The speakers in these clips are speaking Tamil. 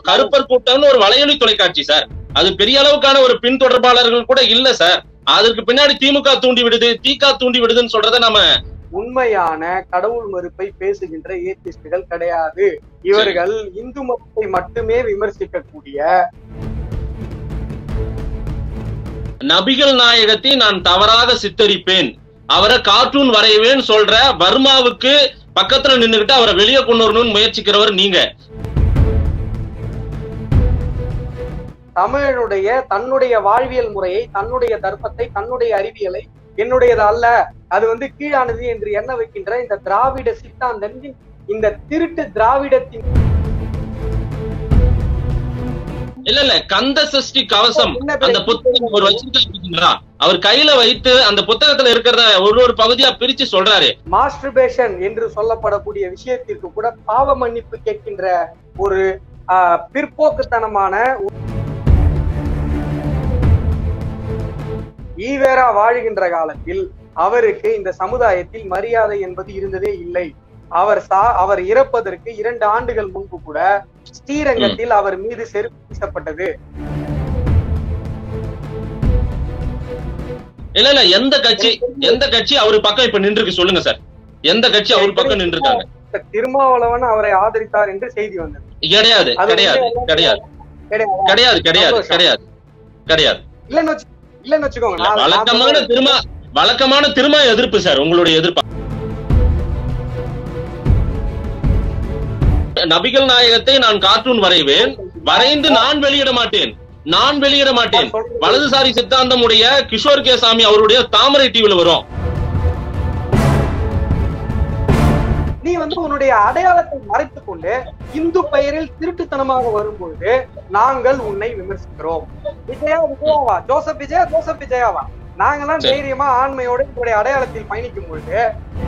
கருப்பர் கூட்டம்னு ஒரு வலையொலி தொலைக்காட்சி சார் அது பெரிய அளவுக்கான ஒரு பின் தொடர்பாளர்கள் கூட இல்ல சார் அதற்கு பின்னாடி திமுக தூண்டி விடுது திக தூண்டி விடுதுன்னு சொல்றத நம்ம உண்மையான கடவுள் மறுப்பை பேசுகின்ற ஏத்திஸ்டுகள் கிடையாது இவர்கள் இந்து மதத்தை மட்டுமே விமர்சிக்கக்கூடிய நபிகள் நாயகத்தை நான் தவறாக சித்தரிப்பேன் அவரை கார்ட்டூன் வரைவேன்னு சொல்ற வர்மாவுக்கு பக்கத்துல நின்னுகிட்டு அவரை வெளியே கொண்டு வரணும்னு முயற்சிக்கிறவர் நீங்க தமிழனுடைய தன்னுடைய வாழ்வியல் முறையை தன்னுடைய தர்மத்தை தன்னுடைய அறிவியலை என்னுடையது அல்ல அது வந்து கீழானது என்று எண்ண வைக்கின்ற இந்த திராவிட சித்தாந்தத்தின் இந்த திருட்டு திராவிடத்தின் இல்ல இல்ல கந்த சஷ்டி கவசம் என்ன அந்த பிறகு- புத்தகம் அவர் வச்சிருக்காரு அவர் கையில வைத்து அந்த புத்தகத்துல இருக்கிறத ஒரு ஒரு பகுதியா பிரிச்சு சொல்றாரு மாஸ்டர்பேஷன் என்று சொல்லப்படக்கூடிய விஷயத்திற்கு கூட பாவ மன்னிப்பு கேட்கின்ற ஒரு ஆஹ், பிற்போக்குத்தனமான ஈவேரா வாழுகின்ற காலத்தில் அவருக்கு இந்த சமுதாயத்தில் மரியாதை என்பது இருந்ததே இல்லை அவர் சா அவர் இறப்பதற்கு இரண்டு ஆண்டுகள் முன்பு கூட ஸ்ரீரங்கத்தில் அவர் மீது செருப்பு வீசப்பட்டது இல்ல இல்ல எந்த கட்சி எந்த கட்சி அவரு பக்கம் இப்ப நின்றுருக்கு சொல்லுங்க சார் எந்த கட்சி அவர் பக்கம் நின்றுட்டாங்க திருமாவளவன் அவரை ஆதரித்தார் என்று செய்தி வந்தது கிடையாது அது கிடையாது வந்து கிடையாது கிடையாது. கிடையாது கிடையாது சந்தோஷம். கிடையாது கிடையாது இல்லன்னு வச்சு இல்லன்னு வச்சுக்கோங்க நான்- நான் வழக்கமான சொல்றேன். திருமா வழக்கமான திருமா எதிர்ப்பு சார் உங்களுடைய எதிர்ப்பு நபிகள் நாயகத்தை நான் கார்ட்டூன் வரைவேன் வரைந்து நான் வெளியிட மாட்டேன் நான் வெளியிட மாட்டேன் நான் சொல்றது- வலதுசாரி சித்தாந்தம் உடைய கிஷோர் கே சாமி அவருடைய தாமரை டிவில வரும் நீ வந்து உன்னுடைய அடையாளத்தை மறைத்துக் கொண்டு இந்து பெயரில் திருட்டுத்தனமாக வரும்பொழுது நாங்கள் உன்னை விமர்சிக்கிறோம் விஜயா விஜயாவா ஜோசப் விஜயா ஜோசப் விஜயாவா நாங்கெல்லாம் சரி. தைரியமா ஆண்மையோட உங்களுடைய அடையாளத்தில் பயணிக்கும் பொழுது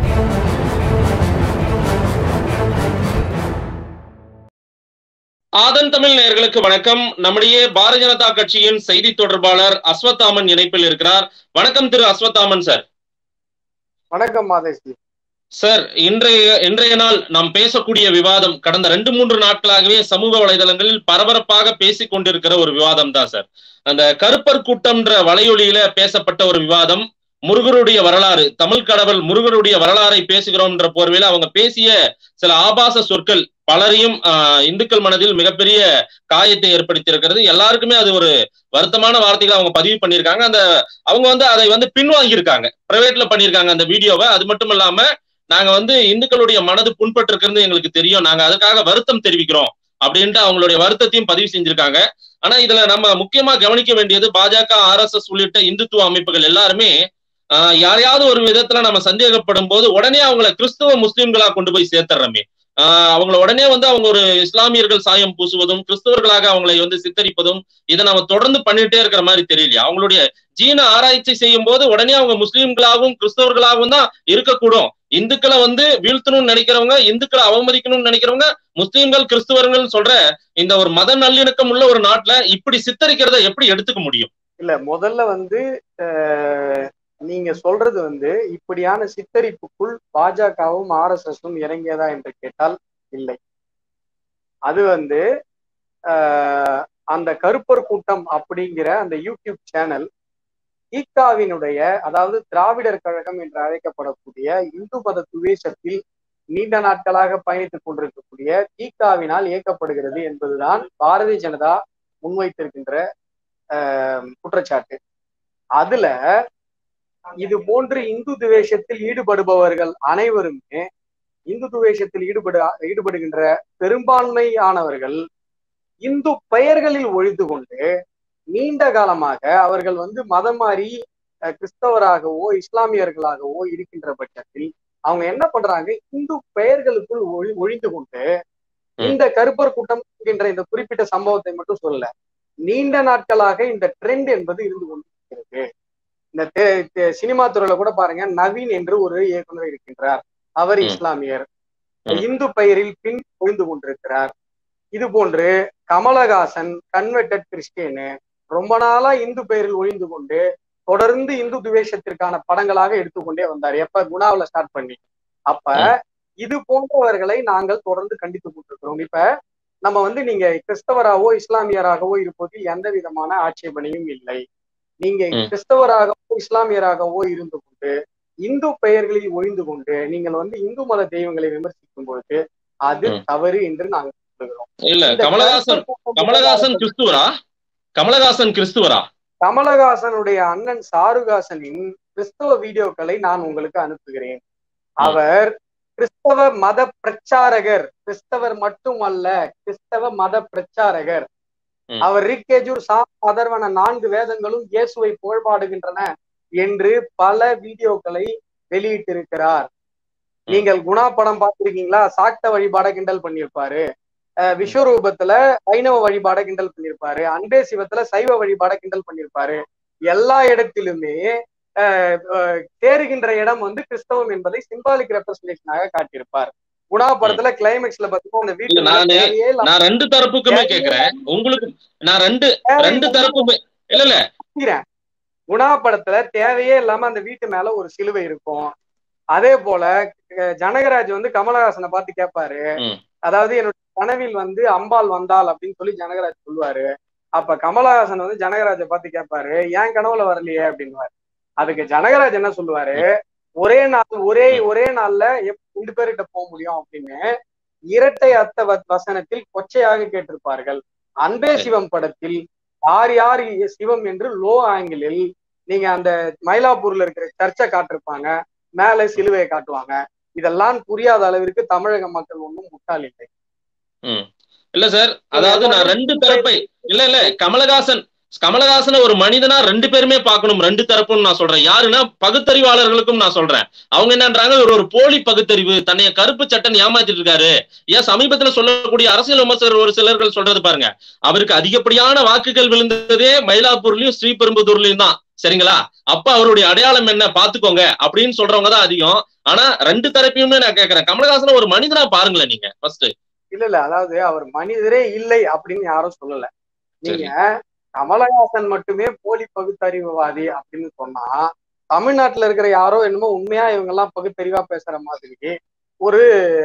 ஆதன் தமிழ் நேயர்களுக்கு வணக்கம் நம்முடைய பாரதிய ஜனதா கட்சியின் செய்தி தொடர்பாளர் அஸ்வத்தாமன் இணைப்பில் இருக்கிறார் வணக்கம் திரு அஸ்வத்தாமன் சார் வணக்கம் மாதேஷ் சார் இன்றைய இன்றைய நாள் நாம் பேசக்கூடிய விவாதம் கடந்த ரெண்டு மூன்று நாட்களாகவே சமூக வலைதளங்களில் பரபரப்பாக பேசிக் கொண்டிருக்கிற ஒரு விவாதம் தான் சார் அந்த கருப்பர் கூட்டம்ன்ற வலையொலியில பேசப்பட்ட ஒரு விவாதம் முருகருடைய வரலாறு தமிழ் கடவுள் முருகருடைய வரலாறை பேசுகிறோம்ன்ற போர்வையில அவங்க பேசிய சில ஆபாச சொற்கள் பலரையும் ஆஹ், இந்துக்கள் மனதில் மிகப்பெரிய காயத்தை ஏற்படுத்தியிருக்கிறது எல்லாருக்குமே அது ஒரு வருத்தமான வார்த்தைகளை அவங்க பதிவு பண்ணியிருக்காங்க அந்த அவங்க வந்து அதை வந்து பின்வாங்கியிருக்காங்க பிரைவேட்ல பண்ணியிருக்காங்க அந்த வீடியோவை அது மட்டும் இல்லாம நாங்க வந்து இந்துக்களுடைய மனது புண்பட்டு இருக்கிறது எங்களுக்கு தெரியும் நாங்க அதுக்காக வருத்தம் தெரிவிக்கிறோம் அப்படின்ட்டு அவங்களுடைய வருத்தத்தையும் பதிவு செஞ்சிருக்காங்க ஆனா இதுல நம்ம முக்கியமா கவனிக்க வேண்டியது பாஜக ஆர்எஸ்எஸ் உள்ளிட்ட இந்துத்துவ அமைப்புகள் எல்லாருமே ஆஹ், யாரையாவது ஒரு விதத்துல நம்ம சந்தேகப்படும் போது உடனே அவங்கள கிறிஸ்துவ முஸ்லிம்களா கொண்டு போய் சேர்த்துறமே ஆஹ் அவங்கள உடனே வந்து அவங்க ஒரு இஸ்லாமியர்கள் சாயம் பூசுவதும் கிறிஸ்தவர்களாக அவங்களை வந்து சித்தரிப்பதும் இதை நம்ம தொடர்ந்து பண்ணிட்டே இருக்கிற மாதிரி தெரியலையா அவங்களுடைய ஜீன ஆராய்ச்சி செய்யும் போது உடனே அவங்க முஸ்லிம்களாகவும் கிறிஸ்தவர்களாகவும் தான் இருக்கக்கூடும் இந்துக்களை வந்து வீழ்த்தணும்னு நினைக்கிறவங்க இந்துக்களை அவமதிக்கணும்னு நினைக்கிறவங்க முஸ்லிம்கள் கிறிஸ்தவர்கள் சொல்ற இந்த ஒரு மத நல்லிணக்கம் உள்ள ஒரு நாட்டுல இப்படி சித்தரிக்கிறத எப்படி எடுத்துக்க முடியும் இல்ல முதல்ல வந்து அஹ், நீங்க சொல்றது வந்து இப்படியான சித்தரிப்புக்குள் பாஜகவும் ஆர்எஸ்எஸும் இறங்கியதா என்று கேட்டால் இல்லை அது வந்து அஹ், அந்த கருப்பர் கூட்டம் அப்படிங்கிற அந்த யூடியூப் சேனல் ஈகாவினுடைய அதாவது திராவிடர் கழகம் என்று அழைக்கப்படக்கூடிய இந்து மத துவேஷத்தில் நீண்ட நாட்களாக பயணித்துக் கொண்டிருக்கக்கூடிய தீகாவினால் இயக்கப்படுகிறது என்பதுதான் பாரதிய ஜனதா முன்வைத்திருக்கின்ற அஹ், குற்றச்சாட்டு அதுல இது போன்று இந்து துவேஷத்தில் ஈடுபடுபவர்கள் அனைவருமே இந்து துவேஷத்தில் ஈடுபடு ஈடுபடுகின்ற பெரும்பான்மையானவர்கள் இந்து பெயர்களில் ஒழித்து கொண்டு நீண்ட காலமாக அவர்கள் வந்து மதம் மாறி அஹ், கிறிஸ்தவராகவோ இஸ்லாமியர்களாகவோ இருக்கின்ற பட்சத்தில் அவங்க என்ன பண்றாங்க இந்து பெயர்களுக்குள் ஒழி ஒழிந்து கொண்டு இந்த கருப்பர் கூட்டம் என்கின்ற இந்த குறிப்பிட்ட சம்பவத்தை மட்டும் சொல்லல நீண்ட நாட்களாக இந்த ட்ரெண்ட் என்பது இருந்து கொண்டிருக்கிறது இந்த தே- தே- சினிமா துறையில கூட பாருங்க நவீன் என்று ஒரு இயக்குனர் இருக்கின்றார் அவர் ம். இஸ்லாமியர் ம். இந்து பெயரில் பின் ஒழிந்து கொண்டிருக்கிறார் இது போன்று கமலஹாசன் கன்வெர்டட் கிறிஸ்டியனு ரொம்ப நாளா இந்து பெயரில் ஒழிந்து கொண்டு தொடர்ந்து இந்து துவேஷத்திற்கான படங்களாக எடுத்துக்கொண்டே வந்தார் எப்ப குணாவுல ஸ்டார்ட் பண்ணி அப்ப ம். இது போன்றவர்களை நாங்கள் தொடர்ந்து கண்டித்துக் கொண்டிருக்கிறோம் இப்ப நம்ம வந்து நீங்க கிறிஸ்தவராகவோ இஸ்லாமியராகவோ இருப்பது எந்த விதமான ஆட்சேபனையும் இல்லை நீங்க ம். கிறிஸ்தவராகவோ இஸ்லாமியராகவோ இருந்து கொண்டு இந்து பெயர்களில் ஒழிந்து கொண்டு நீங்கள் வந்து இந்து மத தெய்வங்களை விமர்சிக்கும் பொழுது அது ம். தவறு என்று நாங்கள் சொல்லுகிறோம் இல்ல இந்த கமலஹாசன் கருப்பர் கூட்டம் கமலஹாசன் கிறிஸ்துவரா கமலஹாசன் கிறிஸ்துவரா கமலஹாசனுடைய அண்ணன் சாருகாசனின் கிறிஸ்தவ வீடியோக்களை நான் உங்களுக்கு அனுப்புகிறேன் அவர் கிறிஸ்தவ மத பிரச்சாரகர் கிறிஸ்தவர் மட்டுமல்ல கிறிஸ்தவ மத பிரச்சாரகர் ம். அவர் ரிக்கேஜூர் சாம் அதர்வன நான்கு வேதங்களும் இயேசுவை புகழ்பாடுகின்றன என்று பல வீடியோக்களை வெளியிட்டிருக்கிறார் நீங்கள் குணா படம் பார்த்திருக்கீங்களா சாக்த வழிபாட கிண்டல் பண்ணியிருப்பாரு அஹ் விஸ்வரூபத்துல வைணவ வழிபாட கிண்டல் பண்ணியிருப்பாரு அன்பே சிவத்துல சைவ வழிபாட கிண்டல் பண்ணியிருப்பாரு எல்லா இடத்திலுமே அஹ், அஹ், தேறுகின்ற இடம் வந்து கிறிஸ்தவம் என்பதை சிம்பாலிக் ரெப்ரஸன்டேஷனாக காட்டியிருப்பார் குணா படத்துல கிளைமேக்ஸ்ல பாத்தீங்கன்னா அந்த வீட்டு நானு- தேவையே இல்லாம நான் ரெண்டு தரப்புக்குமே கேக்குறேன் உங்களுக்கு நான் ரெண்டு ரெண்டு தரப்புமே இல்ல இல்ல நிக்கிறேன். குணா படத்துல தேவையே இல்லாம அந்த வீட்டு மேல ஒரு சிலுவை இருக்கும் அதே போல அஹ், ஜனகராஜ் வந்து கமலஹாசனை பார்த்து கேட்பாரு ம். அதாவது என்னோட கனவில் வந்து அம்பாள் வந்தாள் அப்படின்னு சொல்லி ஜனகராஜ் சொல்லுவாரு அப்ப கமலஹாசன் வந்து ஜனகராஜை பார்த்து கேட்பாரு ஏன் கனவுல வரலையே அப்படின்னுவாரு அதுக்கு ஜனகராஜ் என்ன சொல்லுவாரு ஒரே நாள் ஒரே ஒரே நாள்ல எப்படி ரெண்டு பேர்கிட்ட போக முடியும் அப்படின்னு இரட்டை அர்த்த வ- வசனத்தில் கொச்சையாக கேட்டிருப்பார்கள் அன்பே சிவம் படத்தில் யார் யார் சிவம் என்று லோ ஆங்கிளில் நீங்க அந்த மயிலாப்பூர்ல இருக்கிற சர்ச்சை காட்டிருப்பாங்க மேல சிலுவையை காட்டுவாங்க இதெல்லாம் புரியாத அளவிற்கு தமிழக மக்கள் ஒன்றும் முட்டாள் இல்லை ம். இல்ல சார் அதாவது நான் ரெண்டு தரப்பை இல்ல இல்ல கமலஹாசன் கமலஹாசனை ஒரு மனிதனா ரெண்டு பேருமே பார்க்கணும் ரெண்டு தரப்புன்னு நான் சொல்றேன் யாருன்னா பகுத்தறிவாளர்களுக்கும் நான் சொல்றேன் அவங்க என்னன்றாங்க ஒரு ஒரு போலி பகுத்தறிவு தன்னைய கருப்பு சட்டன் ஏமாத்திட்டு இருக்காரு ஏன் சமீபத்துல சொல்லக்கூடிய அரசியல் விமர்சகர் ஒரு சிலர்கள் சொல்றது பாருங்க அவருக்கு அதிகப்படியான வாக்குகள் விழுந்ததே மயிலாப்பூர்லயும் ஸ்ரீபெரும்புதூர்லயும் தான் சரிங்களா அப்ப அவருடைய அடையாளம் என்ன பாத்துக்கோங்க அப்படின்னு சொல்றவங்க தான் அதிகம் ஆனா ரெண்டு தரப்பையுமே நான் கேட்கறேன் கமலஹாசனை ஒரு மனிதனா பாருங்களேன் நீங்க ஃபர்ஸ்ட் இல்ல இல்ல அதாவது அவர் மனிதரே இல்லை அப்படின்னு யாரும் சொல்லல சரி. நீங்க கமலஹாசன் மட்டுமே போலி பகுத்தறிவுவாதி அப்படின்னு சொன்னா தமிழ்நாட்டுல இருக்கிற யாரோ என்னமோ உண்மையா இவங்க எல்லாம் பகுத்தறிவா பேசுற மாதிரி ஒரு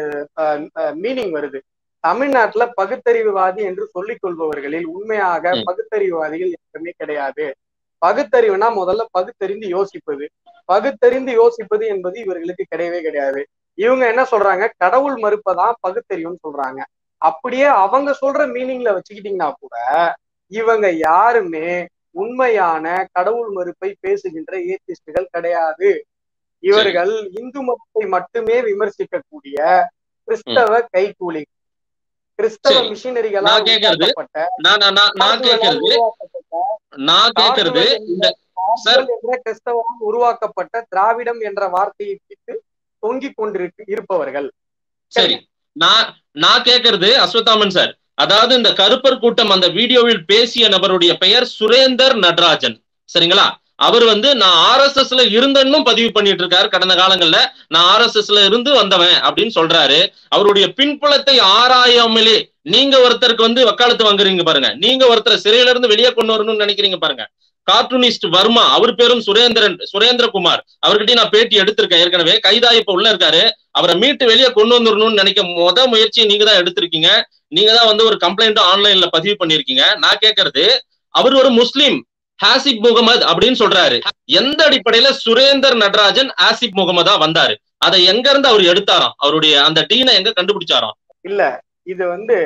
மீனிங் வருது தமிழ்நாட்டுல பகுத்தறிவுவாதி என்று சொல்லிக் கொள்பவர்களில் உண்மையாக ம். பகுத்தறிவுவாதிகள் எப்பவுமே கிடையாது பகுத்தறிவுனா முதல்ல பகுத்தறிந்து யோசிப்பது பகுத்தறிந்து யோசிப்பது என்பது இவர்களுக்கு கிடையவே கிடையாது இவங்க என்ன சொல்றாங்க கடவுள் மறுப்பதான் பகுத்தறிவுன்னு சொல்றாங்க அப்படியே அவங்க சொல்ற மீனிங்ல வச்சுக்கிட்டீங்கன்னா கூட இவங்க யாருமே உண்மையான கடவுள் மறுப்பை பேசுகின்ற ஏத்திஸ்டுகள் கிடையாது இவர்கள் இந்து மதத்தை மட்டுமே விமர்சிக்கக்கூடிய கிறிஸ்தவ கைகூலி கிறிஸ்தவ சரி. மிஷினரிகளால் நான் கேக்குறது, உருவாக்கப்பட்ட, நான் நான் நான் நான் கேட்கறது உருவாக்கப்பட்ட நான் கேட்கறது இந்த சார் சார் என்ற கிறிஸ்தவம் உருவாக்கப்பட்ட திராவிடம் என்ற வார்த்தையை பிடித்து தொங்கிக் கொண்டிருக்கு இருப்பவர்கள் சரி நான் நான் கேட்கறது அஸ்வத்தாமன் சார் அதாவது இந்த கருப்பர் கூட்டம் அந்த வீடியோவில் பேசிய நபருடைய பெயர் சுரேந்தர் நடராஜன் சரிங்களா அவர் வந்து நான் ஆர்எஸ்எஸ்ல இருந்தன்னும் பதிவு பண்ணிட்டு இருக்காரு கடந்த காலங்கள்ல நான் ஆர்எஸ்எஸ்ல இருந்து வந்தவன் அப்படின்னு சொல்றாரு அவருடைய பின்புலத்தை ஆராயாமலே நீங்க ஒருத்தருக்கு வந்து வக்காலத்து வாங்குறீங்க பாருங்க நீங்க ஒருத்தரை சிறையில இருந்து வெளியே கொண்டு வரணும்னு நினைக்கிறீங்க பாருங்க கார்ட்டூனிஸ்ட் வர்மா அவர் பேரும் சுரேந்திரன் சுரேந்திரகுமார் அவர்கிட்ட நான் பேட்டி எடுத்திருக்கேன் ஏற்கனவே கைதா இப்ப உள்ள இருக்காரு அவரை மீட்டு வெளியே கொண்டு வந்துடணும்னு நினைக்க முத முயற்சியை நீங்க தான் எடுத்திருக்கீங்க நீங்க தான் வந்து ஒரு கம்ப்ளைண்ட் ஆன்லைன்ல பதிவு பண்ணிருக்கீங்க நான் கேட்கறது அவர் ஒரு முஸ்லீம் ஹாசிப் முகமது அப்படின்னு சொல்றாரு எந்த அடிப்படையில சுரேந்தர் நடராஜன் ஆசிப் முகமதா வந்தாரு அதை எங்க இருந்து அவர் எடுத்தாராம் அவருடைய அந்த டீனை எங்க கண்டுபிடிச்சாராம் இல்ல இது வந்து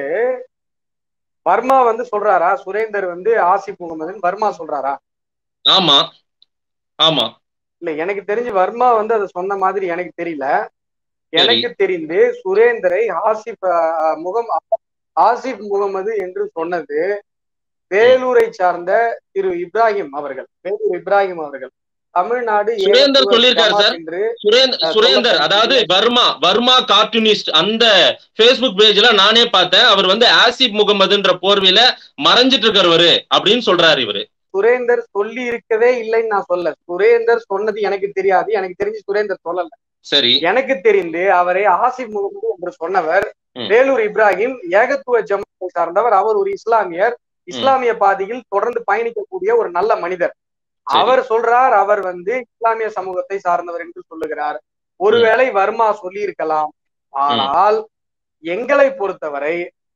வர்மா வந்து சொல்றாரா சுரேந்தர் வந்து ஆசிப் முகமதுன்னு வர்மா சொல்றாரா ஆமா ஆமா இல்ல எனக்கு தெரிஞ்சு வர்மா வந்து அதை சொன்ன மாதிரி எனக்கு தெரியல எனக்கு தெரிந்து சுரேந்தரை ஆசிப் அஹ், முகம் ஆசிப் முகமது என்று சொன்னது வேலூரை சார்ந்த திரு இப்ராஹிம் அவர்கள் வேலூர் இப்ராஹிம் அவர்கள் தமிழ்நாடு சுரேந்தர் ஏகத்துவ சொல்லியிருக்காரு ஜமாத் சார். என்று சுரேந்தர் அஹ் சுரேந்தர் சொல்லப்பட்ட அதாவது வர்மா வர்மா கார்ட்டூனிஸ்ட் அந்த ஃபேஸ்புக் பேஜ்ல நானே பார்த்தேன் அவர் வந்து ஆசிப் முகமதுன்ற போர்வையில மறைஞ்சிட்டு இருக்கிறவரு அப்படின்னு சொல்றாரு இவரு சுரேந்தர் சொல்லி இருக்கவே இல்லைன்னு நான் சொல்ல சுரேந்தர் சொன்னது எனக்கு தெரியாது எனக்கு தெரிஞ்சு சுரேந்தர் சொல்லல சரி எனக்கு தெரிந்து அவரை ஆசிப் முகமது என்று சொன்னவர் ம். வேலூர் இப்ராஹிம் ஏகத்துவ ஜமாத்தை சார்ந்தவர் அவர் ஒரு இஸ்லாமியர் இஸ்லாமிய பாதையில் தொடர்ந்து பயணிக்கக்கூடிய ஒரு நல்ல மனிதர் சரி. அவர் சொல்றார் அவர் வந்து இஸ்லாமிய சமூகத்தை சார்ந்தவர் என்று சொல்லுகிறார் ஒருவேளை வர்மா சொல்லி இருக்கலாம் ஆனால் எங்களை பொறுத்தவரை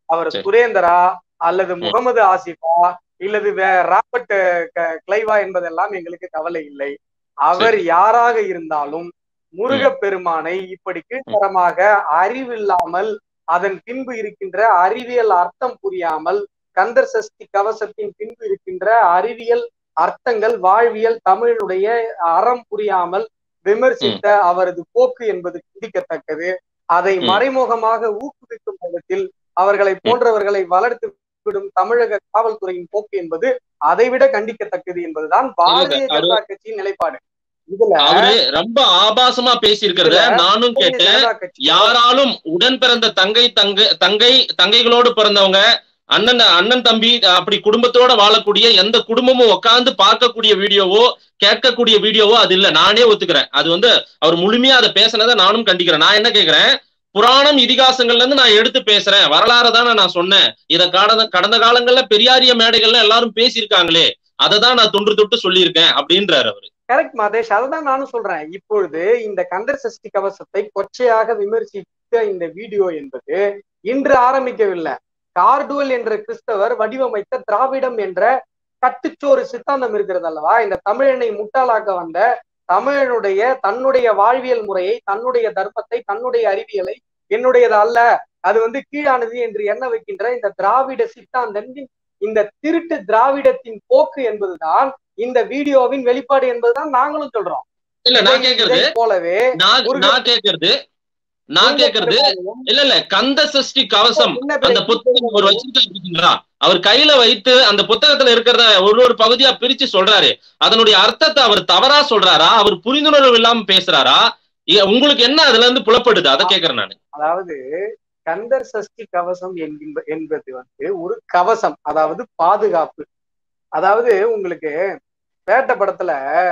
அவர் சரி. சுரேந்தரா அல்லது முகமது ஆசிஃபா இல்லது வே- ராபர்ட் க- கிளைவா என்பதெல்லாம் எங்களுக்கு கவலை இல்லை அவர் யாராக இருந்தாலும் முருகப்பெருமானை இப்படி கீழ்த்தரமாக அறிவில்லாமல் அதன் பின்பு இருக்கின்ற அறிவியல் அர்த்தம் புரியாமல் கந்தர் சஷ்டி கவசத்தின் பின்பு இருக்கின்ற அறிவியல் அர்த்தங்கள் வாழ்வியல் தமிழுடைய அறம் புரியாமல் விமர்சித்த அவரது போக்கு என்பது சிந்திக்கத்தக்கது அதை ம். மறைமுகமாக ஊக்குவிக்கும் விதத்தில் அவர்களை போன்றவர்களை வளர்த்து விடும் தமிழக காவல்துறையின் போக்கு என்பது அதைவிட கண்டிக்கத்தக்கது என்பதுதான் பாரதிய அது- ஜனதா கட்சியின் நிலைப்பாடு இதுல அவரு ரொம்ப ஆபாசமா பேசியிருக்கிறத இதுல நானும் பாரதிய கேட்டேன் ஜனதா கட்சி யாராலும் உடன் பிறந்த தங்கை தங்க தங்கை தங்கைகளோடு பிறந்தவங்க அண்ணன் அண்ணன் தம்பி அப்படி குடும்பத்தோட வாழக்கூடிய எந்த குடும்பமும் உட்கார்ந்து பார்க்கக்கூடிய வீடியோவோ கேட்கக்கூடிய வீடியோவோ அது இல்ல நானே ஒத்துக்கிறேன் அது வந்து அவர் முழுமையா அதை பேசினதை நானும் கண்டிக்கிறேன் நான் என்ன கேக்குறேன் புராணம் இதிகாசங்கள்ல இருந்து நான் எடுத்து பேசுறேன் வரலாறு தானே நான் சொன்னேன் இத கடந்த கடந்த காலங்கள்ல பெரியாரிய மேடைகள்ல எல்லாரும் பேசியிருக்காங்களே அதை தான் நான் தொன்று தொட்டு சொல்லியிருக்கேன் அப்படின்றாரு அவரு கரெக்ட் மாதேஷ் அதுதான் நானும் சொல்றேன் இப்பொழுது இந்த கந்தர் சஷ்டி கவசத்தை கொச்சையாக விமர்சித்த இந்த வீடியோ என்பது இன்று ஆரம்பிக்கவில்லை கார்டுவல் என்ற கிறிஸ்தவர் வடிவமைத்த திராவிடம் என்ற கட்டுச்சோறு சித்தாந்தம் இருக்கிறது அல்லவா இந்த தமிழனை முட்டாளாக்க வந்த தமிழனுடைய தன்னுடைய வாழ்வியல் முறையை தன்னுடைய தர்மத்தை தன்னுடைய அறிவியலை என்னுடையது அல்ல அது வந்து கீழானது என்று எண்ண வைக்கின்ற இந்த திராவிட சித்தாந்தத்தின் இந்த திருட்டு திராவிடத்தின் போக்கு என்பதுதான் இந்த வீடியோவின் வெளிப்பாடு என்பதுதான் நாங்களும் சொல்றோம் இல்ல நான் இதை- கேக்குறது இதை போலவே நான் முருகன் நான் கேக்குறது நான் கேக்குறது இல்ல இல்ல கந்த சஷ்டி கவசம் அந்த புத்தகம் அவர் வச்சிருக்காரு பாத்தீங்களா அவர் கையில வைத்து அந்த புத்தகத்துல இருக்கிறத ஒரு ஒரு பகுதியா பிரிச்சு சொல்றாரு அதனுடைய அர்த்தத்தை அவர் தவறா சொல்றாரா அவர் புரிந்துணர்வு இல்லாம பேசுறாரா இ- உங்களுக்கு என்ன அதுல இருந்து புலப்படுது அதை கேக்குறேன் நானு அதாவது கந்தர் சஷ்டி கவசம் என்கின்ற என்பது வந்து ஒரு கவசம் அதாவது பாதுகாப்பு அதாவது உங்களுக்கு பேட்ட படத்துல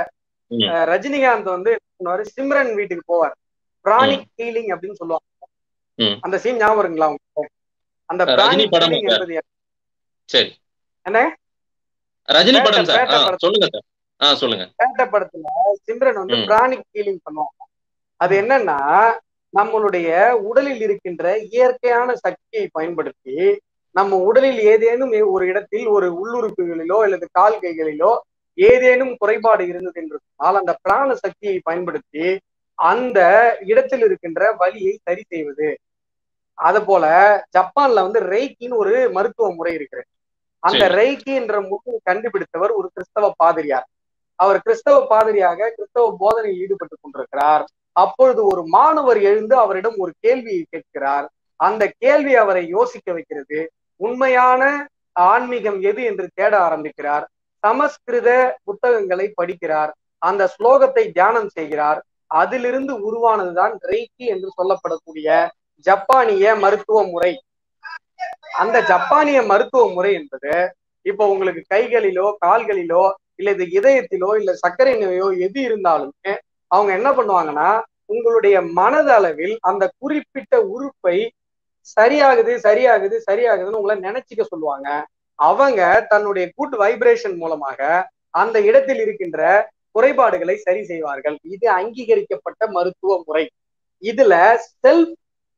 ம். அஹ், ரஜினிகாந்த் வந்து என்ன பண்ணுவாரு சிம்ரன் வீட்டுக்கு போவார் பிராணிக் ஹீலிங் அப்படின்னு சொல்லுவாங்க ம். அந்த சீன் ஞாபகம் இருக்குங்களா உங்களுக்கு அந்த ரஜினி பிராணிக் படம் ஹீலிங் சார். என்பது என்ன? சரி என்ன? ரஜினி பேட்ட- படம் சார் பேட்ட ஆ, படம். சொல்லுங்க சார் ஆ சொல்லுங்க பேட்ட படத்துல சிம்ரன் வந்து ம். பிராணிக் ஹீலிங் பண்ணுவாங்க அது என்னன்னா நம்மளுடைய உடலில் இருக்கின்ற இயற்கையான சக்தியை பயன்படுத்தி நம்ம உடலில் ஏதேனும் ஒரு இடத்தில் ஒரு உள்ளுறுப்புகளிலோ அல்லது கால் கைகளிலோ ஏதேனும் குறைபாடு இருந்தது என்று சொன்னால் அந்த பிராண சக்தியை பயன்படுத்தி அந்த இடத்தில் இருக்கின்ற வலியை சரி செய்வது அது போல ஜப்பான்ல வந்து ரெய்கின்னு ஒரு மருத்துவ முறை இருக்கு அந்த சரி. ரெய்கி என்ற முறையை கண்டுபிடித்தவர் ஒரு கிறிஸ்தவ பாதிரியார் அவர் கிறிஸ்தவ பாதிரியாக கிறிஸ்தவ போதனையில் ஈடுபட்டு கொண்டிருக்கிறார் அப்பொழுது ஒரு மாணவர் எழுந்து அவரிடம் ஒரு கேள்வியை கேட்கிறார் அந்த கேள்வி அவரை யோசிக்க வைக்கிறது உண்மையான ஆன்மீகம் எது என்று தேட ஆரம்பிக்கிறார் சமஸ்கிருத புத்தகங்களை படிக்கிறார் அந்த ஸ்லோகத்தை தியானம் செய்கிறார் அதிலிருந்து உருவானதுதான் ரெய்கி என்று சொல்லப்படக்கூடிய ஜப்பானிய மருத்துவ முறை அந்த ஜப்பானிய மருத்துவ முறை என்பது இப்போ உங்களுக்கு கைகளிலோ கால்களிலோ இல்ல இது இதயத்திலோ இல்ல சர்க்கரை நோயோ எது இருந்தாலுமே அவங்க என்ன பண்ணுவாங்கன்னா உங்களுடைய மனதளவில் அந்த குறிப்பிட்ட உறுப்பை சரியாகுது சரியாகுது சரியாகுதுன்னு உங்களை நினைச்சுக்க சொல்லுவாங்க அவங்க தன்னுடைய குட் வைப்ரேஷன் மூலமாக அந்த இடத்தில் இருக்கின்ற குறைபாடுகளை சரி செய்வார்கள் இது அங்கீகரிக்கப்பட்ட மருத்துவ முறை இதுல செல்ஃப்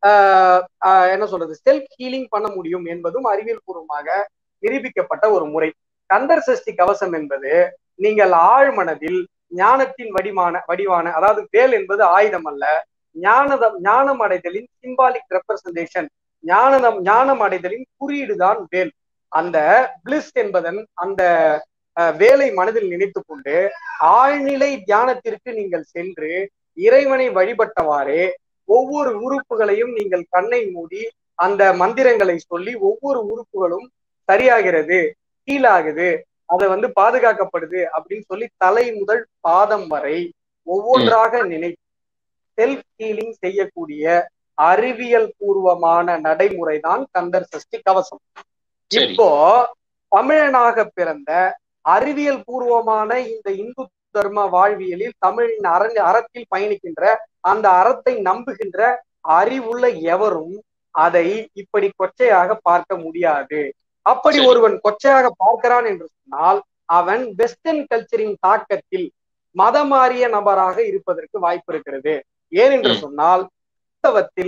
என்ன சொல்றது செல்ஃப் ஹீலிங் பண்ண முடியும் என்பதும் அறிவியல் பூர்வமாக நிரூபிக்கப்பட்ட ஒரு முறை கந்தர் சஷ்டி கவசம் என்பது நீங்கள் ஆழ்மனதில் ஞானத்தின் வடிவான வடிவான அதாவது வேல் என்பது ஆயுதம் அல்ல ஞானதம் ஞானம் அடைதலின் சிம்பாலிக் ரெப்ரசன்டேஷன் ஞானதம் ஞானம் அடைதலின் குறியீடு தான் வேல் அந்த பிளிஸ் என்பதன் அந்த அஹ், வேலை மனதில் நினைத்து கொண்டு ஆழ்நிலை தியானத்திற்கு நீங்கள் சென்று இறைவனை வழிபட்டவாறே ஒவ்வொரு உறுப்புகளையும் நீங்கள் கண்ணை மூடி அந்த மந்திரங்களை சொல்லி ஒவ்வொரு உறுப்புகளும் சரியாகிறது கீழாகுது அதை வந்து பாதுகாக்கப்படுது அப்படின்னு சொல்லி தலை முதல் பாதம் வரை ஒவ்வொன்றாக நினைத்து செல்ஃப் ஹீலிங் செய்யக்கூடிய அறிவியல் பூர்வமான நடைமுறை தான் கந்தர் சஷ்டி கவசம் சரி இப்போ தமிழனாக பிறந்த அறிவியல் பூர்வமான இந்த இந்து தர்ம வாழ்வியலில் தமிழின் அற அறத்தில் பயணிக்கின்ற அந்த அறத்தை நம்புகின்ற அறிவுள்ள எவரும் அதை இப்படி கொச்சையாக பார்க்க முடியாது அப்படி சரி. ஒருவன் கொச்சையாக பார்க்கிறான் என்று சொன்னால் அவன் வெஸ்டர்ன் கல்ச்சரின் தாக்கத்தில் மதமாறிய நபராக இருப்பதற்கு வாய்ப்பு இருக்கிறது ஏனென்று ம். சொன்னால் கிறிஸ்தவத்தில்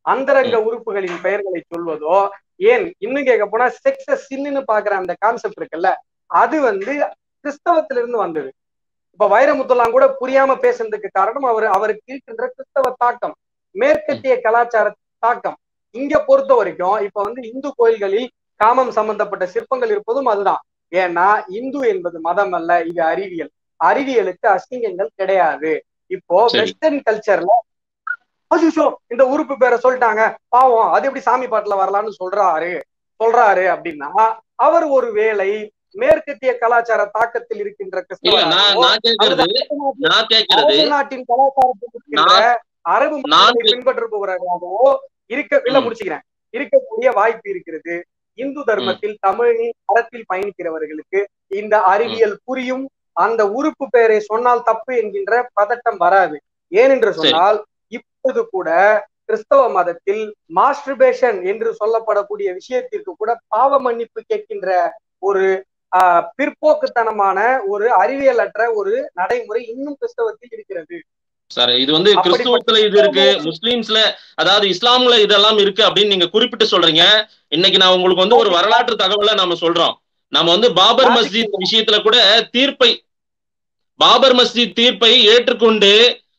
அந்தரங்க உறுப்புகளின் பெயர்களை சொல்வதோ ஏன் இன்னும் கேட்க போனா செக்ஸ சின்னு பாக்குற அந்த கான்செப்ட் இருக்குல்ல அது வந்து கிறிஸ்தவத்திலிருந்து வந்தது இப்ப வைரமுத்துலாம் கூட புரியாம பேசுறதுக்கு காரணம் அவர் அவருக்கு இருக்கின்ற கிறிஸ்தவ தாக்கம் மேற்கத்திய கலாச்சார தாக்கம் இங்க பொறுத்த வரைக்கும் இப்ப வந்து இந்து கோயில்களில் காமம் சம்பந்தப்பட்ட சிற்பங்கள் இருப்பதும் அதுதான் ஏன்னா இந்து என்பது மதம் அல்ல இது அறிவியல் அறிவியலுக்கு அசிங்கங்கள் கிடையாது இப்போ சரி. வெஸ்டர்ன் கல்ச்சர்ல அஜிஷோ இந்த உறுப்பு பேரை சொல்லிட்டாங்க பாவம் அது எப்படி சாமி பாட்டுல வரலாம்னு சொல்றாரு சொல்றாரு அப்படின்னா அவர் ஒரு வேளை மேற்கத்திய கலாச்சார தாக்கத்தில் இருக்கின்ற இல்ல நான் கிறிஸ்தவராகவோ, நான் கேக்குறது அல்லது நான் கேக்குறது அரபு நாட்டின் கலாச்சாரத்தில் இருக்கின்ற நான் அரபு நான் மக்களை பின்பற்றுபவராகவோ இருக்க இல்ல ம். முடிச்சுக்கிறேன் இருக்கக்கூடிய வாய்ப்பு இருக்கிறது இந்து தர்மத்தில் தமிழின் அறத்தில் பயணிக்கிறவர்களுக்கு இந்த அறிவியல் புரியும் அந்த உறுப்பு பெயரை சொன்னால் தப்பு என்கின்ற பதட்டம் வராது ஏனென்று சரி. சொன்னால் இப்போது கூட கிறிஸ்தவ மதத்தில் மாஸ்டர்பேஷன் என்று சொல்லப்படக்கூடிய விஷயத்திற்கு கூட பாவ மன்னிப்பு கேட்கின்ற ஒரு ஆஹ், பிற்போக்குத்தனமான ஒரு அறிவியலற்ற ஒரு நடைமுறை இன்னும் கிறிஸ்தவத்தில் இருக்கிறது சார் இது வந்து அப்படிப்பட்ட- கிறிஸ்துவத்துல இது இருக்கு முஸ்லீம்ஸ்ல அதாவது இஸ்லாம்ல இதெல்லாம் இருக்கு அப்படின்னு நீங்க குறிப்பிட்டு சொல்றீங்க இன்னைக்கு நான் உங்களுக்கு வந்து ஒரு வரலாற்று தகவலை நாம சொல்றோம் நாம வந்து பாபர் மஸ்ஜித் விஷயத்துல கூட தீர்ப்பை பாபர் மஸ்ஜித் தீர்ப்பை ஏற்றுக்கொண்டு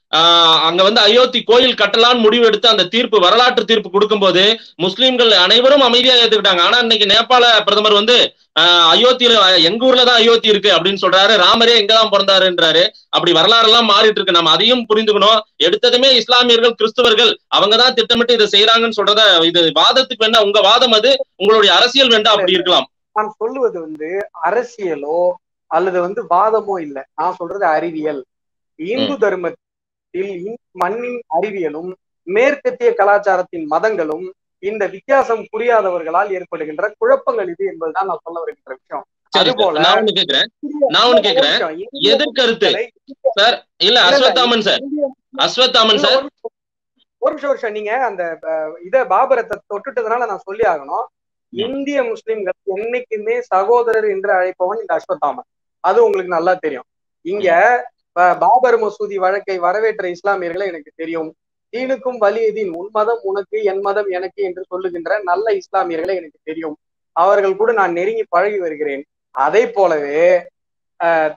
ஆஹ் அங்க வந்து அயோத்தி கோயில் கட்டலான்னு முடிவு எடுத்து அந்த தீர்ப்பு வரலாற்று தீர்ப்பு கொடுக்கும்போது முஸ்லீம்கள் அனைவரும் அமைதியா ஏத்துக்கிட்டாங்க ஆனா இன்னைக்கு நேபாள பிரதமர் வந்து ஆஹ் அயோத்தியில எங்க ஊர்ல தான் அயோத்தி இருக்கு அப்படின்னு சொல்றாரு ராமரே எங்கதான் பிறந்தாருன்றாரு அப்படி வரலாறு எல்லாம் மாறிட்டு இருக்கு நம்ம அதையும் புரிந்துக்கணும் எடுத்ததுமே இஸ்லாமியர்கள் கிறிஸ்தவர்கள் அவங்கதான் திட்டமிட்டு இதை செய்யறாங்கன்னு சொல்றத இது வாதத்துக்கு வேண்டாம் உங்க வாதம் அது உங்களுடைய அரசியல் வேண்டாம் அப்படி இருக்கலாம் நான் சொல்லுவது வந்து அரசியலோ அல்லது வந்து வாதமோ இல்ல நான் சொல்றது அறிவியல் இந்து தர்மத்தில் இந்து மண்ணின் அறிவியலும் மேற்கத்திய கலாச்சாரத்தின் மதங்களும் இந்த வித்தியாசம் புரியாதவர்களால் ஏற்படுகின்ற குழப்பங்கள் இது என்பதுதான் நான் சொல்ல வருகின்ற விஷயம் சரி அதுபோல நான் ஒண்ணு கேக்குறேன் நான் ஒண்ணு கேக்குறேன் இந்திய எதிர்கருத்து மக்களை- சார் இல்ல இல்ல, அஸ்வத்தாமன் சார் இந்திய- அஸ்வத்தாமன் இல்ல, சார் ஒரு நிமிஷம். ஒரு நிமிஷம் ஒரு நிமிஷம் நீங்க அந்த அஹ், இத பாபரத்தை தொட்டுட்டதுனால நான் சொல்லி ஆகணும் இந்திய முஸ்லிம்கள் என்னைக்குமே சகோதரர் என்று அழைப்பவன் இந்த அஸ்வத்தாமன் அது உங்களுக்கு நல்லா தெரியும் இங்க ப- பாபர் மசூதி வழக்கை வரவேற்ற இஸ்லாமியர்களை எனக்கு தெரியும் தீனுக்கும் வலியதீன் உன் மதம் உனக்கு என் மதம் எனக்கு என்று சொல்லுகின்ற நல்ல இஸ்லாமியர்களை எனக்கு தெரியும் அவர்கள் கூட நான் நெருங்கி பழகி வருகிறேன் அதே போலவே அஹ்,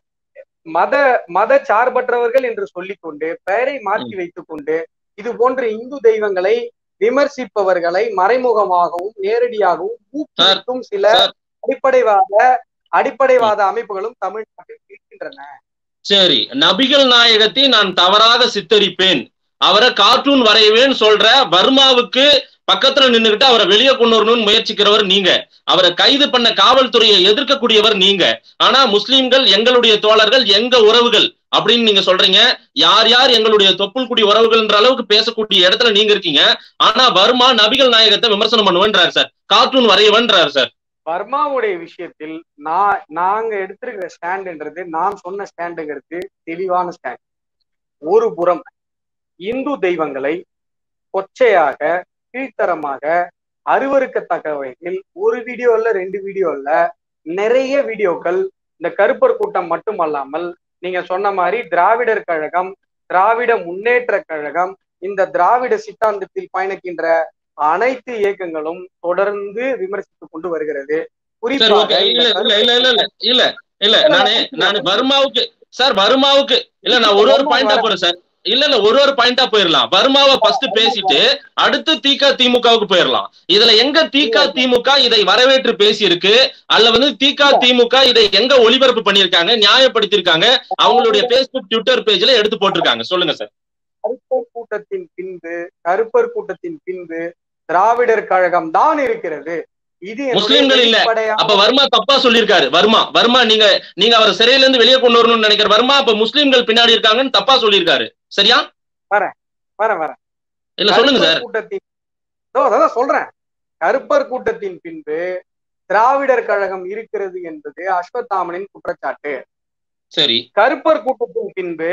மத மத சார்பற்றவர்கள் என்று சொல்லிக்கொண்டு பெயரை மாற்றி வைத்துக் கொண்டு இது போன்ற இந்து தெய்வங்களை விமர்சிப்பவர்களை மறைமுகமாகவும் நேரடியாகவும் ஊக்குவிக்கும் சில சார். அடிப்படைவாத அடிப்படைவாத அமைப்புகளும் தமிழ்நாட்டில் இருக்கின்றன சரி நபிகள் நாயகத்தை நான் தவறாக சித்தரிப்பேன் அவரை கார்ட்டூன் வரைவேன்னு சொல்ற வர்மாவுக்கு பக்கத்துல நின்னுகிட்டு அவரை வெளியே கொண்டு வரணும்னு முயற்சிக்கிறவர் நீங்க அவரை கைது பண்ண காவல்துறையை எதிர்க்கக்கூடியவர் நீங்க ஆனா முஸ்லிம்கள் எங்களுடைய தோழர்கள் எங்க உறவுகள் அப்படின்னு நீங்க சொல்றீங்க யார் யார் எங்களுடைய தொப்புள் குடி உறவுகள்ன்ற அளவுக்கு பேசக்கூடிய இடத்துல நீங்க இருக்கீங்க ஆனா வர்மா நபிகள் நாயகத்தை விமர்சனம் பண்ணுவேன்றாரு சார் கார்ட்டூன் வரையவன்றாரு சார் வர்மாவுடைய விஷயத்தில் நான் நாங்க எடுத்திருக்கிற ஸ்டாண்டுன்றது நான் சொன்ன ஸ்டாண்டுங்கிறது தெளிவான ஸ்டாண்ட் ஒரு புறம் இந்து தெய்வங்களை கொச்சையாக கீழ்த்தரமாக அருவருக்கத்தக்க வகையில் ஒரு வீடியோ இல்ல ரெண்டு வீடியோ இல்ல நிறைய வீடியோக்கள் இந்த கருப்பர் கூட்டம் மட்டுமல்லாமல் நீங்க சொன்ன மாதிரி திராவிடர் கழகம் திராவிட முன்னேற்ற கழகம் இந்த திராவிட சித்தாந்தத்தில் பயணிக்கின்ற அனைத்து இயக்கங்களும் தொடர்ந்து விமர்சித்துக் கொண்டு வருகிறது சரி ஓகே இல்ல இல்ல இல்ல இல்ல இல்ல இல்ல இல்ல நானே நானு வர்மாவுக்கு சார் வர்மாவுக்கு இல்ல நான் ஒரு ஒரு பாயிண்டா போறேன் சார் இல்ல இல்ல ஒரு ஒரு பாயிண்டா போயிடலாம் வர்மாவை ஃபர்ஸ்ட் பேசிட்டு அடுத்து திக திமுகவுக்கு போயிடலாம் இதுல எங்க திக திமுக இதை வரவேற்று பேசியிருக்கு அல்ல வந்து திக திமுக இதை எங்க ஒளிபரப்பு பண்ணிருக்காங்க நியாயப்படுத்திருக்காங்க அவங்களுடைய பேஸ்புக் ட்விட்டர் பேஜ்ல எடுத்து போட்டிருக்காங்க சொல்லுங்க சார் கருப்பர் கூட்டத்தின் பின்பு கருப்பர் கூட்டத்தின் பின்பு திராவிடர் கழகம் தான் இருக்கிறது இது என்னுடைய முஸ்லிம்கள் இல்ல. வெளிப்படையான- அப்ப வர்மா தப்பா சொல்லியிருக்காரு வர்மா வர்மா நீங்க நீங்க அவர் சிறையில இருந்து வெளியே கொண்டு வரணும்னு நினைக்கிற வர்மா அப்ப முஸ்லிம்கள் பின்னாடி இருக்காங்கன்னு தப்பா சொல்லியிருக்காரு சரியா வரேன் வரேன் இல்ல சொல்லுங்க சார் கருப்பர் கூட்டத்தின் இதோ அதான் சொல்றேன் கருப்பர் கூட்டத்தின் பின்பு திராவிடர் கழகம் இருக்கிறது என்பது அஸ்வத்தாமனின் குற்றச்சாட்டு சரி கருப்பர் கூட்டத்தின் பின்பு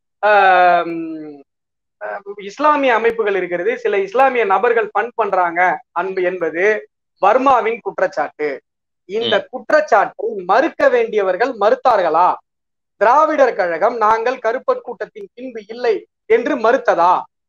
ஆம், அஹ், இஸ்லாமிய அமைப்புகள் இருக்கிறது சில இஸ்லாமிய நபர்கள் ஃபண்ட் பண்றாங்க அன்பு என்பது வர்மாவின் குற்றச்சாட்டு இந்த குற்றச்சாட்டை மறுக்க வேண்டியவர்கள் மறுத்தார்களா திராவிடர் கழகம் நாங்கள் கருப்பர் கூட்டத்தின் பின்பு இல்லை என்று மறுத்ததா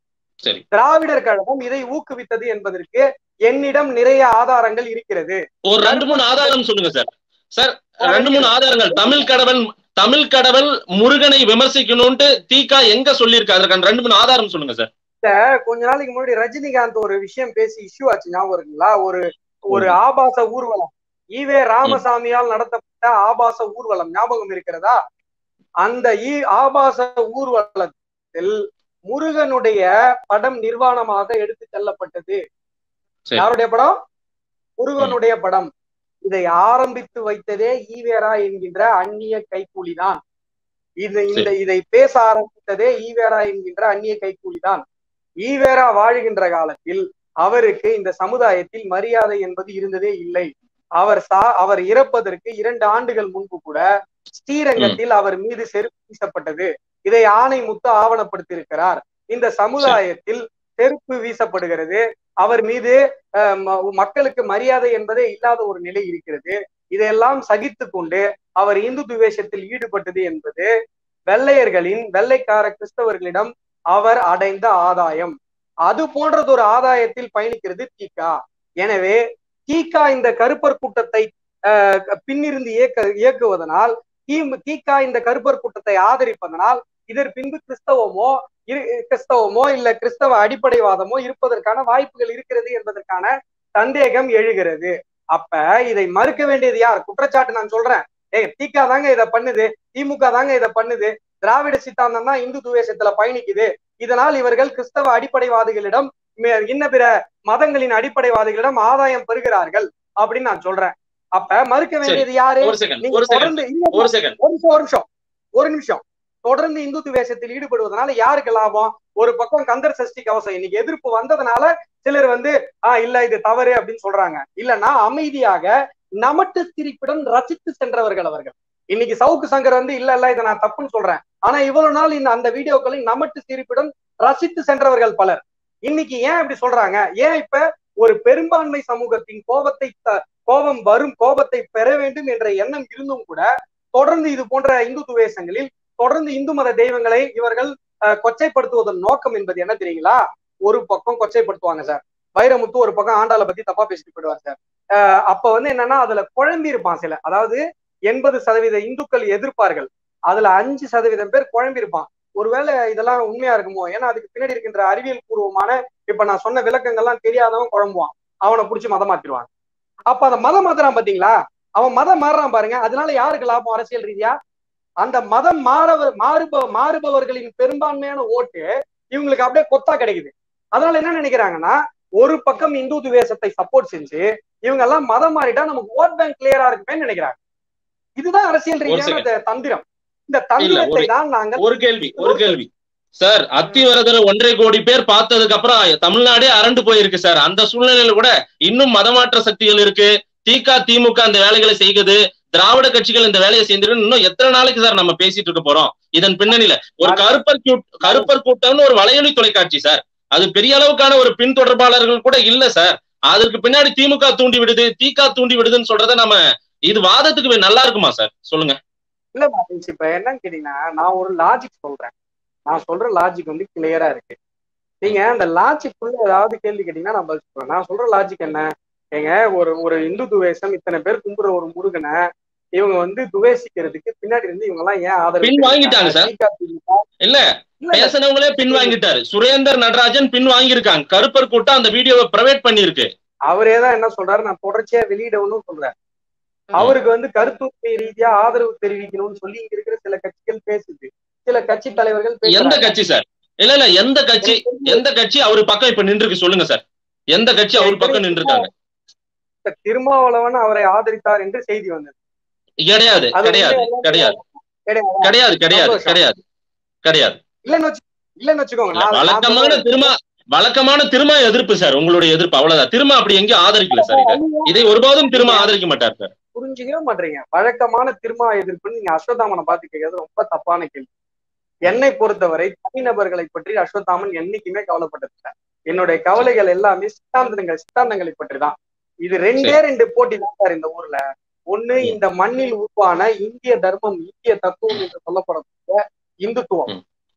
சரி திராவிடர் கழகம் இதை ஊக்குவித்தது என்பதற்கு என்னிடம் நிறைய ஆதாரங்கள் இருக்கிறது ஒரு ரெண்டு மூணு ஆதாரம் சொல்லுங்க சார் சார் ரெண்டு மூணு ஆதாரங்கள் தமிழ் கடவுள் தமிழ் கடவுள் முருகனை விமர்சிக்கணும்ட்டு தீகா எங்க சொல்லியிருக்கு அதற்கான ரெண்டு மூணு ஆதாரம் சொல்லுங்க சார் கொஞ்ச நாளைக்கு முன்னாடி ரஜினிகாந்த் ஒரு விஷயம் பேசி இஷ்யூ ஆச்சு ஞாபகம் இருக்குங்களா ஒரு ஒரு ஆபாச ஊர்வலம் ஈவே ராமசாமியால் நடத்தப்பட்ட ஆபாச ஊர்வலம் ஞாபகம் இருக்கிறதா அந்த ஈ ஆபாச ஊர்வலத்தில் முருகனுடைய படம் நிர்வாணமாக எடுத்து செல்லப்பட்டது சரி. யாருடைய படம் முருகனுடைய படம் இதை ஆரம்பித்து வைத்ததே ஈவேரா என்கின்ற அந்நிய கைக்கூலிதான் இது இந்த இதை பேச ஆரம்பித்ததே ஈவேரா என்கின்ற அந்நிய கைக்கூலிதான் ஈவேரா வாழுகின்ற காலத்தில் அவருக்கு இந்த சமுதாயத்தில் மரியாதை என்பது இருந்ததே இல்லை அவர் சா அவர் இறப்பதற்கு இரண்டு ஆண்டுகள் முன்பு கூட ஸ்ரீரங்கத்தில் அவர் மீது செருப்பு வீசப்பட்டது இதை ஆணைமுத்து ஆவணப்படுத்தியிருக்கிறார் இந்த சமுதாயத்தில் செருப்பு வீசப்படுகிறது அவர் மீது அஹ், ம- மக்களுக்கு மரியாதை என்பதே இல்லாத ஒரு நிலை இருக்கிறது இதையெல்லாம் சகித்து கொண்டு அவர் இந்து துவேஷத்தில் ஈடுபட்டது என்பது வெள்ளையர்களின் வெள்ளைக்கார கிறிஸ்தவர்களிடம் அவர் அடைந்த ஆதாயம் அது போன்றதொரு ஆதாயத்தில் பயணிக்கிறது தீகா எனவே தீகா இந்த கருப்பர் கூட்டத்தை அஹ், பின்னிருந்து இயக்க இயக்குவதனால் தீம் தீகா இந்த கருப்பர் கூட்டத்தை ஆதரிப்பதனால் இதற்கு பின்பு கிறிஸ்தவமோ இரு- கிறிஸ்தவமோ இல்ல கிறிஸ்தவ அடிப்படைவாதமோ இருப்பதற்கான வாய்ப்புகள் இருக்கிறது என்பதற்கான சந்தேகம் எழுகிறது அப்ப இதை மறுக்க வேண்டியது யார் குற்றச்சாட்டு நான் சொல்றேன் ஏய் திக தாங்க இதை பண்ணுது திமுக தாங்க இதை பண்ணுது திராவிட சித்தாந்தம் தான் இந்து துவேஷத்துல பயணிக்குது இதனால் இவர்கள் கிறிஸ்தவ அடிப்படைவாதிகளிடம் மே- இன்ன பிற மதங்களின் அடிப்படைவாதிகளிடம் ஆதாயம் பெறுகிறார்கள் அப்படின்னு நான் சொல்றேன் அப்ப மறுக்க வேண்டியது யாரு ஒரு செகண்ட் நீங்க ஒரு செகண்ட் தொடர்ந்து இல்ல, ஒரு செகண்ட் ஒரு நிமிஷம் ஒரு நிமிஷம் ஒரு நிமிஷம் தொடர்ந்து இந்து துவேஷத்தில் ஈடுபடுவதனால யாருக்கு லாபம் ஒரு பக்கம் கந்தர் சஷ்டி கவசம் இன்னைக்கு எதிர்ப்பு வந்ததுனால சிலர் வந்து ஆஹ் இல்ல இது தவறு அப்படின்னு சொல்றாங்க இல்லன்னா அமைதியாக நமட்டு சிரிப்புடன் ரசித்து சென்றவர்கள் அவர்கள் இன்னைக்கு சவுக்கு சங்கர் வந்து இல்ல இல்ல இதை நான் தப்புன்னு சொல்றேன் ஆனா இவ்வளவு நாள் இந்த அந்த வீடியோக்களை நமட்டு சிரிப்புடன் ரசித்து சென்றவர்கள் பலர் இன்னைக்கு ஏன் இப்படி சொல்றாங்க ஏன் இப்ப ஒரு பெரும்பான்மை சமூகத்தின் கோபத்தை த- கோபம் வரும் கோபத்தை பெற வேண்டும் என்ற எண்ணம் இருந்தும் கூட தொடர்ந்து இது போன்ற இந்து துவேஷங்களில் தொடர்ந்து இந்து மத தெய்வங்களை இவர்கள் அஹ், கொச்சைப்படுத்துவதன் நோக்கம் என்பது என்ன தெரியுங்களா ஒரு பக்கம் கொச்சைப்படுத்துவாங்க சார் வைரமுத்து ஒரு பக்கம் ஆண்டாளை பத்தி தப்பா பேசிட்டு போயிடுவார் சார் அஹ், அப்ப வந்து என்னன்னா அதுல குழம்பி இருப்பான் சில அதாவது எண்பது சதவீத இந்துக்கள் எதிர்ப்பார்கள் அதுல அஞ்சு சதவீதம் பேர் குழம்பி இருப்பான் ஒருவேளை இதெல்லாம் உண்மையா இருக்குமோ ஏன்னா அதுக்கு பின்னாடி இருக்கின்ற அறிவியல் பூர்வமான இப்ப நான் சொன்ன விளக்கங்கள்லாம் தெரியாதவன் குழம்புவான் அவனை புடிச்சு மதம் மாத்திடுவாங்க அப்ப அந்த மதம் மாத்துறான் பாத்தீங்களா அவன் மதம் மாறுறான் பாருங்க அதனால யாருக்கு லாபம் அரசியல் ரீதியா அந்த மதம் மாறவ மாறுப மாறுபவர்களின் பெரும்பான்மையான ஓட்டு இவங்களுக்கு அப்படியே கொத்தா கிடைக்குது அதனால என்ன நினைக்கிறாங்கன்னா ஒரு பக்கம் இந்து துவேஷத்தை சப்போர்ட் செஞ்சு இவங்க எல்லாம் மதம் மாறிட்டா நமக்கு ஓட் பேங்க் கிளியரா இருக்குமேன்னு நினைக்கிறாங்க இதுதான் அரசியல் ரீதியான second. த- தந்திரம் இந்த தந்திரத்தை தான் நாங்கள் ஒரு கேள்வி ஒரு கேள்வி சார் அத்திவரதர் ஒன்றரை கோடி பேர் பார்த்ததுக்கு அப்புறம் தமிழ்நாடே அரண்டு போயிருக்கு சார் அந்த சூழ்நிலையில கூட இன்னும் மதமாற்ற சக்திகள் இருக்கு திக திமுக அந்த வேலைகளை செய்யுது திராவிட கட்சிகள் இந்த வேலையை செய்திருக்கு இன்னும் எத்தனை நாளைக்கு சார் நம்ம பேசிட்டு இருக்க போறோம் இதன் பின்னணியில ஒரு கருப்பர் கூட்- கருப்பர் கூட்டம்னு ஒரு வலையொலி தொலைக்காட்சி சார் அது பெரிய அளவுக்கான ஒரு பின் தொடர்பாளர்கள் கூட இல்ல சார் அதற்கு பின்னாடி திமுக தூண்டி விடுது திக தூண்டி விடுதுன்னு சொல்றத நம்ம இது வாதத்துக்கு நல்லா இருக்குமா சார் சொல்லுங்க இல்ல மாட்டேன்ஸ் இப்ப என்னன்னு கேட்டீங்கன்னா நான் ஒரு லாஜிக் சொல்றேன் நான் சொல்ற லாஜிக் வந்து கிளியரா இருக்கு நீங்க அந்த லாஜிக்குள்ள ஏதாவது கேள்வி கேட்டீங்கன்னா நான் பதில் சொல்றேன் நான் சொல்ற லாஜிக் என்ன ஏங்க ஒரு ஒரு இந்து துவேஷம் இத்தனை பேர் கும்புற ஒரு முருகனை இவங்க வந்து துவேஷிக்கிறதுக்கு பின்னாடி இருந்து இவங்க எல்லாம் ஏன் ஆதரவு பின் வாங்கிட்டாங்க சார். தெரிவிக்கிறாங்க? இல்ல இல்ல, இல்ல, பேசினவங்களே பின் வாங்கிட்டாரு சுரேந்தர் நடராஜன் பின் வாங்கியிருக்காங்க கருப்பர் கூட்டம் அந்த வீடியோவை பிரைவேட் பண்ணிருக்கு அவரே தான் என்ன சொல்றாரு நான் தொடர்ச்சியா வெளியிடணும்னு சொல்றேன் அவருக்கு வந்து கருத்துரிமை ரீதியா ஆதரவு தெரிவிக்கணும்னு சொல்லி இங்க இருக்கிற சில கட்சிகள் பேசுது சில கட்சி தலைவர்கள் எந்த பேசுறாங்க கட்சி சார் இல்ல இல்ல எந்த கட்சி எந்த கட்சி அவரு பக்கம் இப்ப நின்றுருக்கு சொல்லுங்க சார் எந்த கட்சி அவர் பக்கம் நின்றுருக்காங்க திருமாவளவன் அவரை ஆதரித்தார் என்று செய்தி வந்தது கிடையாது அது கிடையாது வந்து கிடையாது கிடையாது. கிடையாது கிடையாது சந்தோஷம். கிடையாது கிடையாது இல்லன்னு வச்சு இல்லன்னு வச்சுக்கோங்க இல்ல, நான்- நான் வழக்கமான சொல்றேன். திருமா வழக்கமான திருமா எதிர்ப்பு சார் உங்களுடைய எதிர்ப்பு அவ்வளவுதான் திருமா அப்படி எங்கேயும் ஆதரிக்கல சார் இதை இதை ஒருபோதும் திருமா ஆதரிக்க மாட்டார் சார் புரிஞ்சுக்கவே மாட்டீங்க வழக்கமான திருமா எதிர்ப்புன்னு நீங்க அஸ்வத்தாமனை பார்த்து கேட்கறது ரொம்ப தப்பான கேள்வி என்னை பொறுத்தவரை தனிநபர்களை பற்றி அஸ்வத்தாமன் என்னைக்குமே கவலைப்பட்டதில்லை என்னுடைய கவலைகள் எல்லாமே சித்தாந்தங்கள் சித்தாந்தங்களை பற்றி தான் இது ரெண்டே ரெண்டு போட்டி தான் சார் இந்த ஊர்ல ஒண்ணு ம். இந்த மண்ணில் உருவான இந்திய தர்மம் இந்திய தத்துவம் என்று சொல்லப்படக்கூடிய இந்துத்துவம் ம்.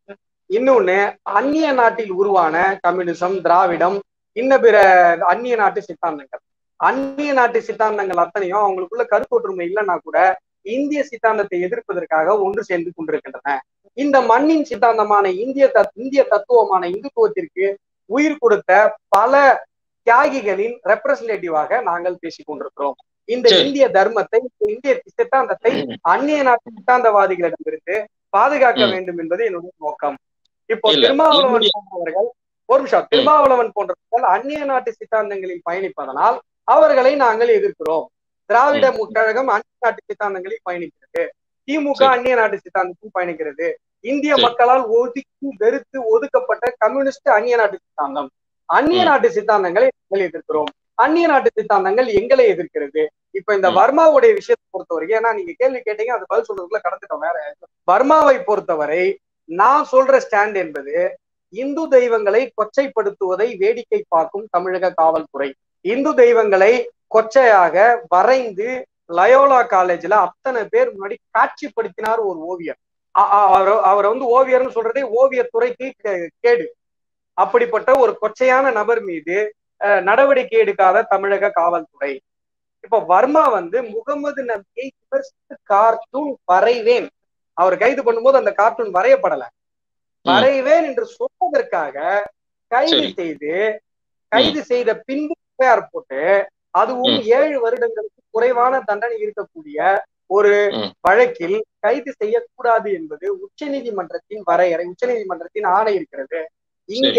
இன்னொன்னு அந்நிய நாட்டில் உருவான கம்யூனிசம் திராவிடம் இன்ன பிற அந்நிய நாட்டு சித்தாந்தங்கள் அந்நிய நாட்டு சித்தாந்தங்கள் அத்தனையும் அவங்களுக்குள்ள கருத்தொற்றுமை இல்லைன்னா கூட இந்திய சித்தாந்தத்தை எதிர்ப்பதற்காக ஒன்று சேர்ந்து கொண்டிருக்கின்றன இந்த மண்ணின் சித்தாந்தமான இந்திய தத் இந்திய தத்துவமான இந்துத்துவத்திற்கு உயிர் கொடுத்த பல தியாகிகளின் ரெப்ரசன்டேட்டிவாக நாங்கள் பேசிக் கொண்டிருக்கிறோம் இந்த சரி. இந்திய தர்மத்தை இந்த இந்திய சித்தாந்தத்தை அந்நிய நாட்டு சித்தாந்தவாதிகளிடமிருந்து பாதுகாக்க ம். வேண்டும் என்பது என்னுடைய நோக்கம் இப்போ இல்ல, திருமாவளவன் இந்திய- போன்றவர்கள் ஒரு நிமிஷம் திருமாவளவன் போன்றவர்கள் அந்நிய நாட்டு சித்தாந்தங்களில் பயணிப்பதனால் அவர்களை நாங்கள் எதிர்க்கிறோம் திராவிட ம். முக்கழகம் அந்நிய நாட்டு சித்தாந்தங்களில் பயணிக்கிறது திமுக சரி. அந்நிய நாட்டு சித்தாந்தத்தில் பயணிக்கிறது இந்திய சரி. மக்களால் ஒதுக்கி வெறுத்து ஒதுக்கப்பட்ட கம்யூனிஸ்ட் அந்நிய நாட்டு சித்தாந்தம் அந்நிய ம். நாட்டு சித்தாந்தங்களை நாங்கள் எதிர்க்கிறோம் அந்நிய நாட்டு சித்தாந்தங்கள் எங்களை எதிர்க்கிறது இப்ப இந்த ம். வர்மாவுடைய விஷயத்தை பொறுத்தவரைக்கும் ஏன்னா நீங்க கேள்வி கேட்டீங்க அது பதில் சொல்றதுக்குள்ள கடந்துட்டோம் வேற வர்மாவை பொறுத்தவரை நான் சொல்ற ஸ்டாண்ட் என்பது இந்து தெய்வங்களை கொச்சைப்படுத்துவதை வேடிக்கை பார்க்கும் தமிழக காவல்துறை இந்து தெய்வங்களை கொச்சையாக வரைந்து லயோலா காலேஜ்ல அத்தனை பேர் முன்னாடி காட்சிப்படுத்தினார் ஒரு ஓவியர் அ- அ- அவர் அவர் வந்து ஓவியர்னு சொல்றதே ஓவியத்துறைக்கு கே- கேடு அப்படிப்பட்ட ஒரு கொச்சையான நபர் மீது அஹ், நடவடிக்கை எடுக்காத தமிழக காவல்துறை இப்ப வர்மா வந்து முகமது நபியை விமர்சித்து கார்ட்டூன் வரைவேன் அவர் கைது பண்ணும்போது அந்த கார்ட்டூன் வரையப்படல வரைவேன் என்று சொன்னதற்காக கைது சரி. செய்து கைது செய்த பின்பு FIR போட்டு அதுவும் ம். ஏழு வருடங்களுக்கு குறைவான தண்டனை இருக்கக்கூடிய ஒரு ம். வழக்கில் கைது செய்யக்கூடாது என்பது உச்சநீதிமன்றத்தின் வரையறை உச்சநீதிமன்றத்தின் ஆணை இருக்கிறது இங்க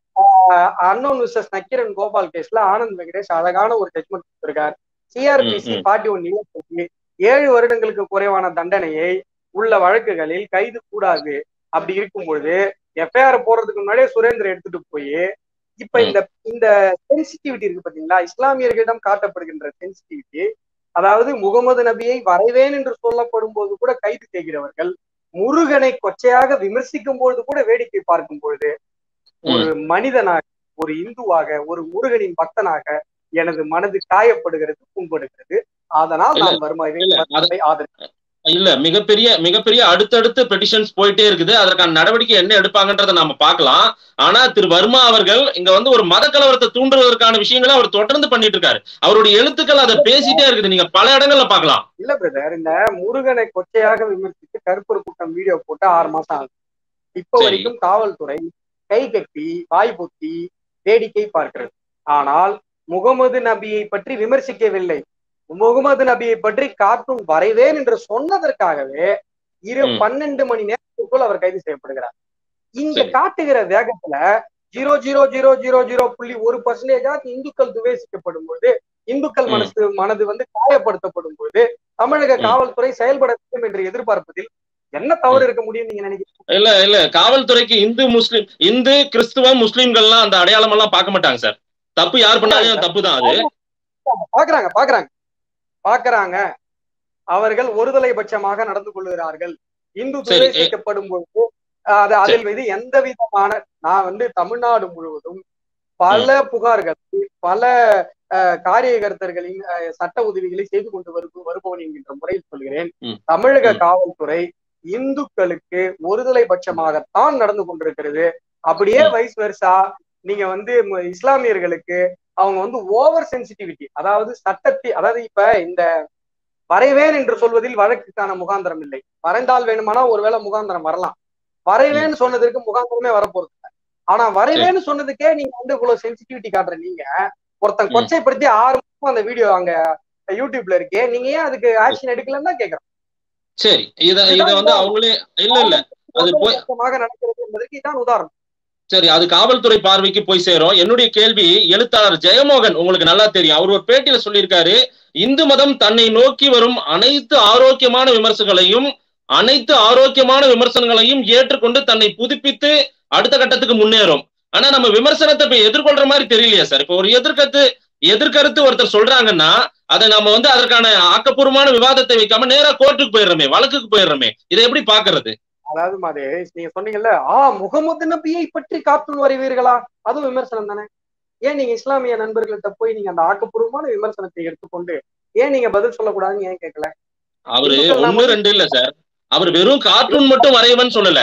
அன்னோன் விசஸ் நக்கிரன் கோபால் கேஸ்ல ஆனந்த் வெங்கடேஷ் அழகான ஒரு ஜட்மெண்ட் கொடுத்திருக்கார் சிஆர்பிசி ம், ம். பார்ட்டி ஒன் சொல்லி ஏழு வருடங்களுக்கு குறைவான தண்டனையை உள்ள வழக்குகளில் கைது கூடாது அப்படி இருக்கும்பொழுது எஃப்ஐஆர் போடுறதுக்கு முன்னாடியே சுரேந்தர் எடுத்துட்டு போய் இப்ப ம். இந்த இந்த சென்சிட்டிவிட்டி இருக்கு பாத்தீங்களா இஸ்லாமியர்களிடம் காட்டப்படுகின்ற சென்சிட்டிவிட்டி அதாவது முகமது நபியை வரைவேன் என்று சொல்லப்படும் போது கூட கைது செய்கிறவர்கள் முருகனை கொச்சையாக விமர்சிக்கும் பொழுது கூட வேடிக்கை பார்க்கும் பொழுது ஒரு மனிதனாக ஒரு இந்துவாக ஒரு முருகனின் பக்தனாக எனது மனது காயப்படுகிறது புண்படுகிறது அதனால் நான் வருமாவை இல்ல, அது- வருமாவை ஆதரிக்கிறேன் இல்ல மிகப்பெரிய மிகப்பெரிய அடுத்தடுத்து பெட்டிஷன்ஸ் போயிட்டே இருக்குது அதற்கான நடவடிக்கை என்ன எடுப்பாங்கன்றத நாம பார்க்கலாம் ஆனா திரு வர்மா அவர்கள் இங்க வந்து ஒரு மத கலவரத்தை தூண்டுவதற்கான விஷயங்களை அவர் தொடர்ந்து பண்ணிட்டு இருக்காரு அவருடைய எழுத்துக்கள் அதை பேசிட்டே இருக்குது நீங்க பல இடங்கள்ல பார்க்கலாம் இல்ல பிரதர் இந்த முருகனை கொச்சையாக விமர்சித்து கருப்பொரு கூட்டம் வீடியோ போட்டு ஆறு மாசம் ஆகுது இப்ப சரி. வரைக்கும் காவல்துறை கை கட்டி வாய் பொத்தி வேடிக்கை பார்க்கிறது ஆனால் முகமது நபியை பற்றி விமர்சிக்கவில்லை முகமது நபியை பற்றி கார்ட்டூன் வரைவேன் என்று சொன்னதற்காகவே இரு ம். பன்னெண்டு மணி நேரத்திற்குள் அவர் கைது செய்யப்படுகிறார் இங்க சரி. காட்டுகிற வேகத்துல zero zero zero zero zero புள்ளி ஒரு பர்சன்டேஜா இந்துக்கள் துவேசிக்கப்படும் பொழுது இந்துக்கள் ம். மனசு மனது வந்து காயப்படுத்தப்படும் பொழுது தமிழக ம். காவல்துறை செயல்பட வேண்டும் என்று எதிர்பார்ப்பதில் என்ன தவறு இருக்க முடியும் நீங்க நினைக்கிறீங்க இல்ல இல்ல காவல்துறைக்கு இந்து முஸ்லிம் இந்து கிறிஸ்துவம் முஸ்லிம்கள்லாம் அந்த அடையாளம் எல்லாம் பார்க்க மாட்டாங்க சார் தப்பு யார் பண்ணாலும் தப்பு தான் அது பாக்குறாங்க பாக்குறாங்க பாக்குறாங்க அவர்கள் ஒருதலை பட்சமாக நடந்து கொள்கிறார்கள் இந்து சரி, ஏ- துவேசிக்கப்படும் பொழுது அஹ், அது அதில் மீது எந்த விதமான நான் வந்து தமிழ்நாடு முழுவதும் பல புகார்கள் பல அஹ், காரியகர்த்தர்களின் அஹ், சட்ட உதவிகளை செய்து கொண்டு வரு வருபவன் என்கின்ற முறையில் சொல்கிறேன் ம். தமிழக ம். காவல்துறை இந்துக்களுக்கு ஒருதலை பட்சமாகத்தான் நடந்து கொண்டிருக்கிறது அப்படியே ம். வைஸ் வெர்சா நீங்க வந்து ம- இஸ்லாமியர்களுக்கு அவங்க வந்து ஓவர் சென்சிட்டிவிட்டி அதாவது சட்டத்தை அதாவது இப்ப இந்த வரைவேன் என்று சொல்வதில் வழக்குக்கான முகாந்திரம் இல்லை வரைந்தால் வேணுமானா ஒருவேளை முகாந்திரம் வரலாம் வரைவேன்னு சொன்னதற்கு முகாந்திரமே வரப்போறது இல்ல. ஆனா வரைவேன்னு சொன்னதுக்கே நீங்க வந்து இவ்வளவு சென்சிட்டிவிட்டி காட்டுற நீங்க ஒருத்தன் ம். கொச்சைப்படுத்தி ஆறு மாசம் அந்த வீடியோ அங்க யூடியூப்ல இருக்கே நீங்க ஏன் அதுக்கு ஆக்ஷன் எடுக்கலன்னு தான் கேக்குறேன் சரி இத இத வந்து அவங்களே இல்ல இல்ல அது போய் ஒருதலைபட்சமாக நடக்கிறது என்பதற்கு இதான் உதாரணம் சரி அது காவல்துறை பார்வைக்கு போய் சேரும் என்னுடைய கேள்வி எழுத்தாளர் ஜெயமோகன் உங்களுக்கு நல்லா தெரியும் அவர் ஒரு பேட்டியில சொல்லியிருக்காரு இந்து மதம் தன்னை நோக்கி வரும் அனைத்து ஆரோக்கியமான விமர்சனங்களையும் அனைத்து ஆரோக்கியமான விமர்சனங்களையும் ஏற்றுக்கொண்டு தன்னை புதுப்பித்து அடுத்த கட்டத்துக்கு முன்னேறும் ஆனா நம்ம விமர்சனத்தை இப்ப எதிர்கொள்ற மாதிரி தெரியலையா சார் இப்ப ஒரு எதிர்கருத்து எதிர்கருத்து ஒருத்தர் சொல்றாங்கன்னா அதை நம்ம வந்து அதற்கான ஆக்கப்பூர்வமான விவாதத்தை வைக்காம நேரா கோர்ட்டுக்கு போயிடுறோமே வழக்குக்கு போயிடுறோமே இதை எப்படி பாக்குறது அதாவது மதேஷ் நீங்க சொன்னீங்கல்ல ஆ முகமது நபியை பற்றி கார்ட்டூன் வரைவீர்களா அதுவும் விமர்சனம் தானே ஏன் நீங்க இஸ்லாமிய நண்பர்கள்ட்ட போய் நீங்க அந்த ஆக்கப்பூர்வமான விமர்சனத்தை எடுத்துக்கொண்டு ஏன் நீங்க பதில் சொல்லக்கூடாதுன்னு ஏன் கேட்கல அவரு இந்துக்கள் ஒண்ணு நாம- ரெண்டு இல்ல சார் அவர் வெறும் கார்ட்டூன் மட்டும் வரையவன் சொல்லல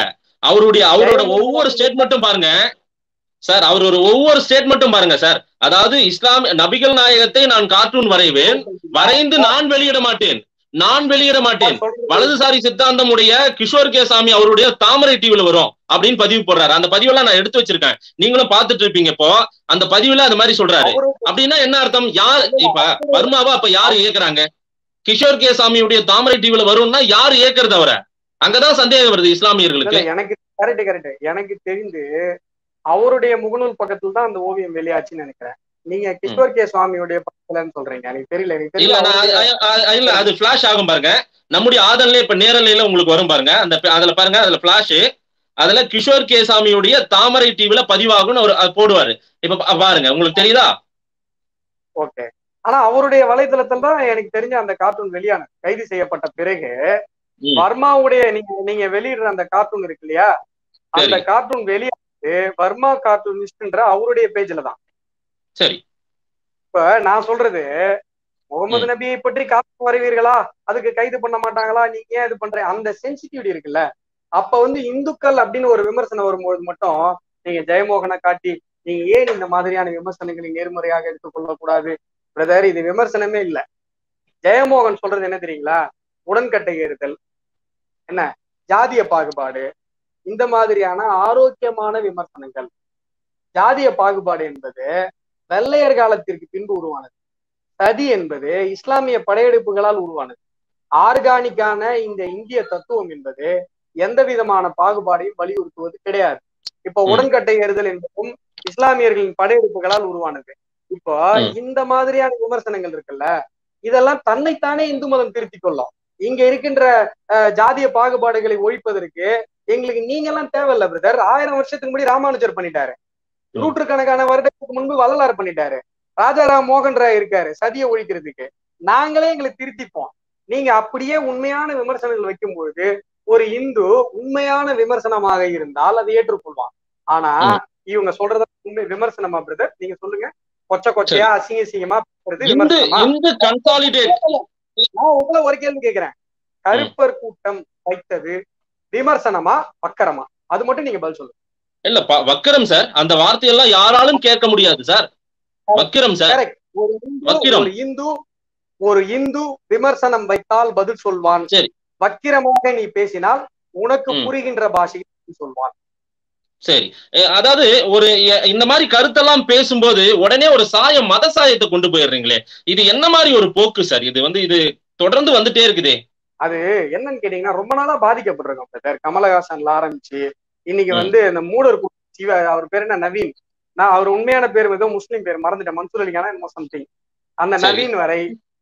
அவருடைய அவரோட ஒவ்வொரு ஸ்டேட்மெண்ட்டும் பாருங்க சார் அவர் ஒரு ஒவ்வொரு ஸ்டேட்மெண்ட்டும் பாருங்க சார் அதாவது இஸ்லாம் நபிகள் நாயகத்தை நான் கார்ட்டூன் வரைவேன் வரைந்து நான் வெளியிட மாட்டேன் நான் வெளியிட மாட்டேன் வலதுசாரி சித்தாந்தம் உடைய கிஷோர் கேசாமி அவருடைய தாமரை டிவில வரும் அப்படின்னு பதிவு போடுறாரு அந்த பதிவெல்லாம் நான் எடுத்து வச்சிருக்கேன் நீங்களும் பாத்துட்டு இருப்பீங்க இப்போ அந்த பதிவுல அந்த மாதிரி சொல்றாரு அப்படின்னா என்ன அர்த்தம் யார் இப்ப வர்மாவா அப்ப யாரு இயக்குறாங்க கிஷோர் கேசாமியுடைய தாமரை டிவில வரும்னா யாரு இயக்குறது அவரை அங்கதான் சந்தேகம் வருது இஸ்லாமியர்களுக்கு எனக்கு கரெக்ட் கரெக்ட் எனக்கு தெரிந்து அவருடைய முகநூல் பக்கத்துல தான் அந்த ஓவியம் வெளியாச்சுன்னு நினைக்கிறேன் நீங்க கிஷோர் கே சுவாமியுடைய பக்கத்துலன்னு சொல்றீங்க எனக்கு தெரியல எனக்கு இல்ல தெரியல இல்ல அது பிளாஷ் ஆகும் பாருங்க நம்முடைய ஆதன்ல இப்ப நேரலையில உங்களுக்கு வரும் பாருங்க அந்த அதுல பாருங்க அதுல பிளாஷ் அதுல கிஷோர் கேசாமியுடைய தாமரை டிவில பதிவாகும் ஒரு போடுவாரு இப்ப பாருங்க உங்களுக்கு தெரியுதா ஓகே ஆனா அவருடைய வலைதளத்தில் தான் எனக்கு தெரிஞ்ச அந்த கார்ட்டூன் வெளியான கைது செய்யப்பட்ட பிறகு வர்மாவுடைய நீங்க நீங்க வெளியிடுற அந்த கார்ட்டூன் இருக்கு இல்லையா அந்த கார்ட்டூன் வெளியானது வர்மா கார்ட்டூனிஸ்ட்ன்ற அவருடைய பேஜ்ல தான் சரி இப்ப நான் சொல்றது முகமது நபியை பற்றி கார்ட்டூன் வரைவீர்களா அதுக்கு கைது பண்ண மாட்டாங்களா நீங்க ஏன் இது பண்ற அந்த சென்சிட்டிவிட்டி இருக்குல்ல அப்ப வந்து இந்துக்கள் அப்படின்னு ஒரு விமர்சனம் வரும்போது மட்டும் நீங்க ஜெயமோகனை காட்டி நீங்க ஏன் இந்த மாதிரியான விமர்சனங்களை நேர்முறையாக எடுத்துக்கொள்ளக்கூடாது பிரதர் இது விமர்சனமே இல்ல ஜெயமோகன் சொல்றது என்ன தெரியுங்களா உடன்கட்டை ஏறுதல் என்ன ஜாதிய பாகுபாடு இந்த மாதிரியான ஆரோக்கியமான விமர்சனங்கள் ஜாதிய பாகுபாடு என்பது வெள்ளையர் காலத்திற்கு பின்பு உருவானது சதி என்பது இஸ்லாமிய படையெடுப்புகளால் உருவானது ஆர்கானிக்கான இந்த இந்திய தத்துவம் என்பது எந்த விதமான பாகுபாடையும் வலியுறுத்துவது கிடையாது இப்போ உடன்கட்டை ஏறுதல் என்பதும் இஸ்லாமியர்களின் படையெடுப்புகளால் உருவானது இப்போ இந்த மாதிரியான விமர்சனங்கள் இருக்குல்ல இதெல்லாம் தன்னைத்தானே இந்து மதம் திருத்திக் கொள்ளும் இங்க இருக்கின்ற ஜாதிய பாகுபாடுகளை ஒழிப்பதற்கு எங்களுக்கு நீங்க எல்லாம் தேவையில்ல பிரதர் ஆயிரம் வருஷத்துக்கு முன்னாடி ராமானுஜர் பண்ணிட்டாரு நூற்றுக்கணக்கான வருடத்துக்கு முன்பு வள்ளலார் பண்ணிட்டாரு ராஜாராம் மோகன் ராய் இருக்காரு சதியை ஒழிக்கிறதுக்கு நாங்களே எங்களை திருத்திப்போம் நீங்க அப்படியே உண்மையான விமர்சனங்கள் வைக்கும்போது ஒரு இந்து உண்மையான விமர்சனமாக இருந்தால் அதை ஏற்றுக்கொள்வான் ஆனா இவங்க சொல்றத உண்மை விமர்சனமா பிரதர் நீங்க சொல்லுங்க கொச்ச கொச்சையா அசிங்க அசிங்கமா நான் உங்களை ஒரு கேள்வி கேக்குறேன் கருப்பர் கூட்டம் வைத்தது விமர்சனமா வக்கரமா அது மட்டும் நீங்க பதில் சொல்லுங்க இல்ல வக்கரம் சார் அந்த வார்த்தையெல்லாம் யாராலும் கேட்க முடியாது சார் வக்கிரம் சார் ஒரு இந்து ஒரு இந்து விமர்சனம் வைத்தால் பதில் சொல்வான் சரி வக்கிரமாக நீ பேசினால் உனக்கு புரிகின்ற பாஷையில் சொல்வான் சரி அதாவது ஒரு இந்த மாதிரி கருத்தெல்லாம் பேசும்போது உடனே ஒரு சாயம் மத சாயத்தை கொண்டு போயிடுறீங்களே இது என்ன மாதிரி ஒரு போக்கு சார் இது வந்து இது தொடர்ந்து வந்துட்டே இருக்குதே அது என்னன்னு கேட்டீங்கன்னா ரொம்ப நாளா பாதிக்கப்பட்டிருக்கோம் பிரதர் கமலஹாசன்ல ஆரம்பிச்சு இன்னைக்கு வந்து இந்த மூடர் சிவ அவர் பேர் என்ன நவீன் நான் அவர் உண்மையான பேர் ஏதோ முஸ்லீம் பேர் மறந்துட்டேன் மன்சூர் அலிகானா என்னமோ சம்திங் அந்த நவீன் வரை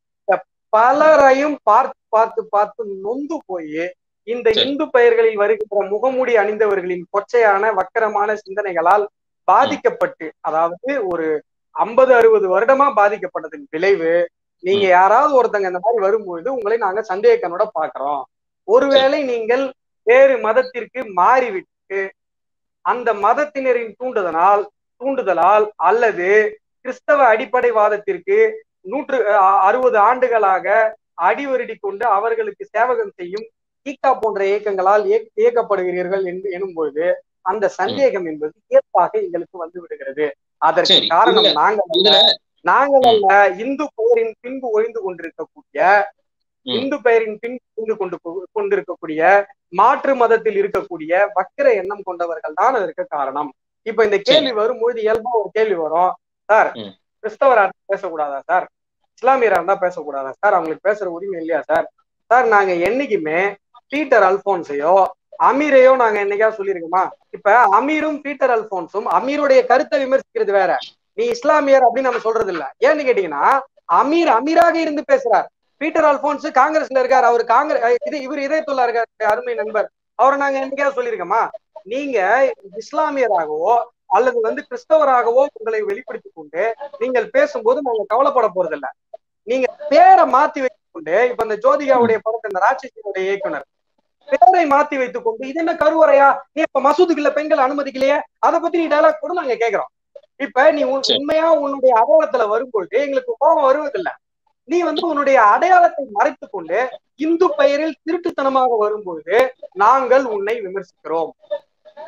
பலரையும் பார்த்து பார்த்து பார்த்து நொந்து போய் இந்த இந்து பெயர்களில் வருகின்ற முகமூடி அணிந்தவர்களின் கொச்சையான வக்கரமான சிந்தனைகளால் பாதிக்கப்பட்டு அதாவது ஒரு ஐம்பது அறுபது வருடமா பாதிக்கப்பட்டதன் விளைவு நீங்க யாராவது ஒருத்தங்க இந்த மாதிரி வரும்பொழுது உங்களை நாங்க சந்தேக கண்ணோட பாக்குறோம் ஒருவேளை நீங்கள் வேறு மதத்திற்கு மாறிவிட்டு அந்த மதத்தினரின் தூண்டுதனால் தூண்டுதலால் அல்லது கிறிஸ்தவ அடிப்படைவாதத்திற்கு நூற்று அறுபது ஆண்டுகளாக அடிவருடி கொண்டு அவர்களுக்கு சேவகம் செய்யும் ஈக்கா போன்ற இயக்கங்களால் இயக்கப்படுகிறீர்கள் என்று எனும்பொழுது அந்த சந்தேகம் என்பது இயற்பாக எங்களுக்கு வந்து விடுகிறது அதற்கு காரணம் நாங்கள் நாங்கள் அல்ல இந்து பெயரின் பின்பு ஒழிந்து கொண்டிருக்கக்கூடிய இந்து பெயரின் பின் ஒழிந்து கொண்டு கொண்டிருக்கக்கூடிய மாற்று மதத்தில் இருக்கக்கூடிய வக்கிர எண்ணம் கொண்டவர்கள் தான் அதற்கு காரணம் இப்ப இந்த கேள்வி வரும்போது இயல்பா ஒரு கேள்வி வரும் சார் கிறிஸ்தவரா பேசக்கூடாதா சார் இஸ்லாமியரா இருந்தா பேசக்கூடாதா சார் அவங்களுக்கு பேசுற உரிமை இல்லையா சார் சார் நாங்க என்னைக்குமே பீட்டர் அல்போன்ஸையோ அமீரையோ நாங்க என்னைக்கா சொல்லியிருக்கோமா இப்ப அமீரும் பீட்டர் அல்போன்ஸும் அமீருடைய கருத்தை விமர்சிக்கிறது வேற நீ இஸ்லாமியர் அப்படின்னு நம்ம சொல்றது இல்ல ஏன்னு கேட்டீங்கன்னா அமீர் அமீராக இருந்து பேசுறார் பீட்டர் அல்போன்ஸ் காங்கிரஸ்ல இருக்காரு அவர் காங்கிரஸ் இது இவர் இதயத்துள்ள இருக்காரு அருமை நண்பர் அவரை நாங்க என்னைக்காவது சொல்லியிருக்கோமா நீங்க இஸ்லாமியராகவோ அல்லது வந்து கிறிஸ்தவராகவோ உங்களை வெளிப்படுத்தி கொண்டு நீங்கள் பேசும்போது நாங்க கவலைப்பட போறதில்ல நீங்க பேரை மாத்தி வைத்துக்கொண்டு இப்ப இந்த ஜோதிகாவுடைய படத்தை இந்த ராட்சசியுடைய இயக்குனர் பேரை மாத்தி வைத்துக் கொண்டு இது என்ன கருவறையா நீ இப்ப மசூதுக்குள்ள பெண்கள் அனுமதிக்கலையே அதை பத்தி நீ டைலாக் கூட நாங்க கேக்குறோம் இப்ப நீ உண்மையா உன்னுடைய அடையாளத்துல வரும்பொழுது எங்களுக்கு கோபம் வருவதில்லை நீ வந்து உன்னுடைய அடையாளத்தை மறைத்து கொண்டு இந்து பெயரில் திருட்டுத்தனமாக வரும்பொழுது நாங்கள் உன்னை விமர்சிக்கிறோம்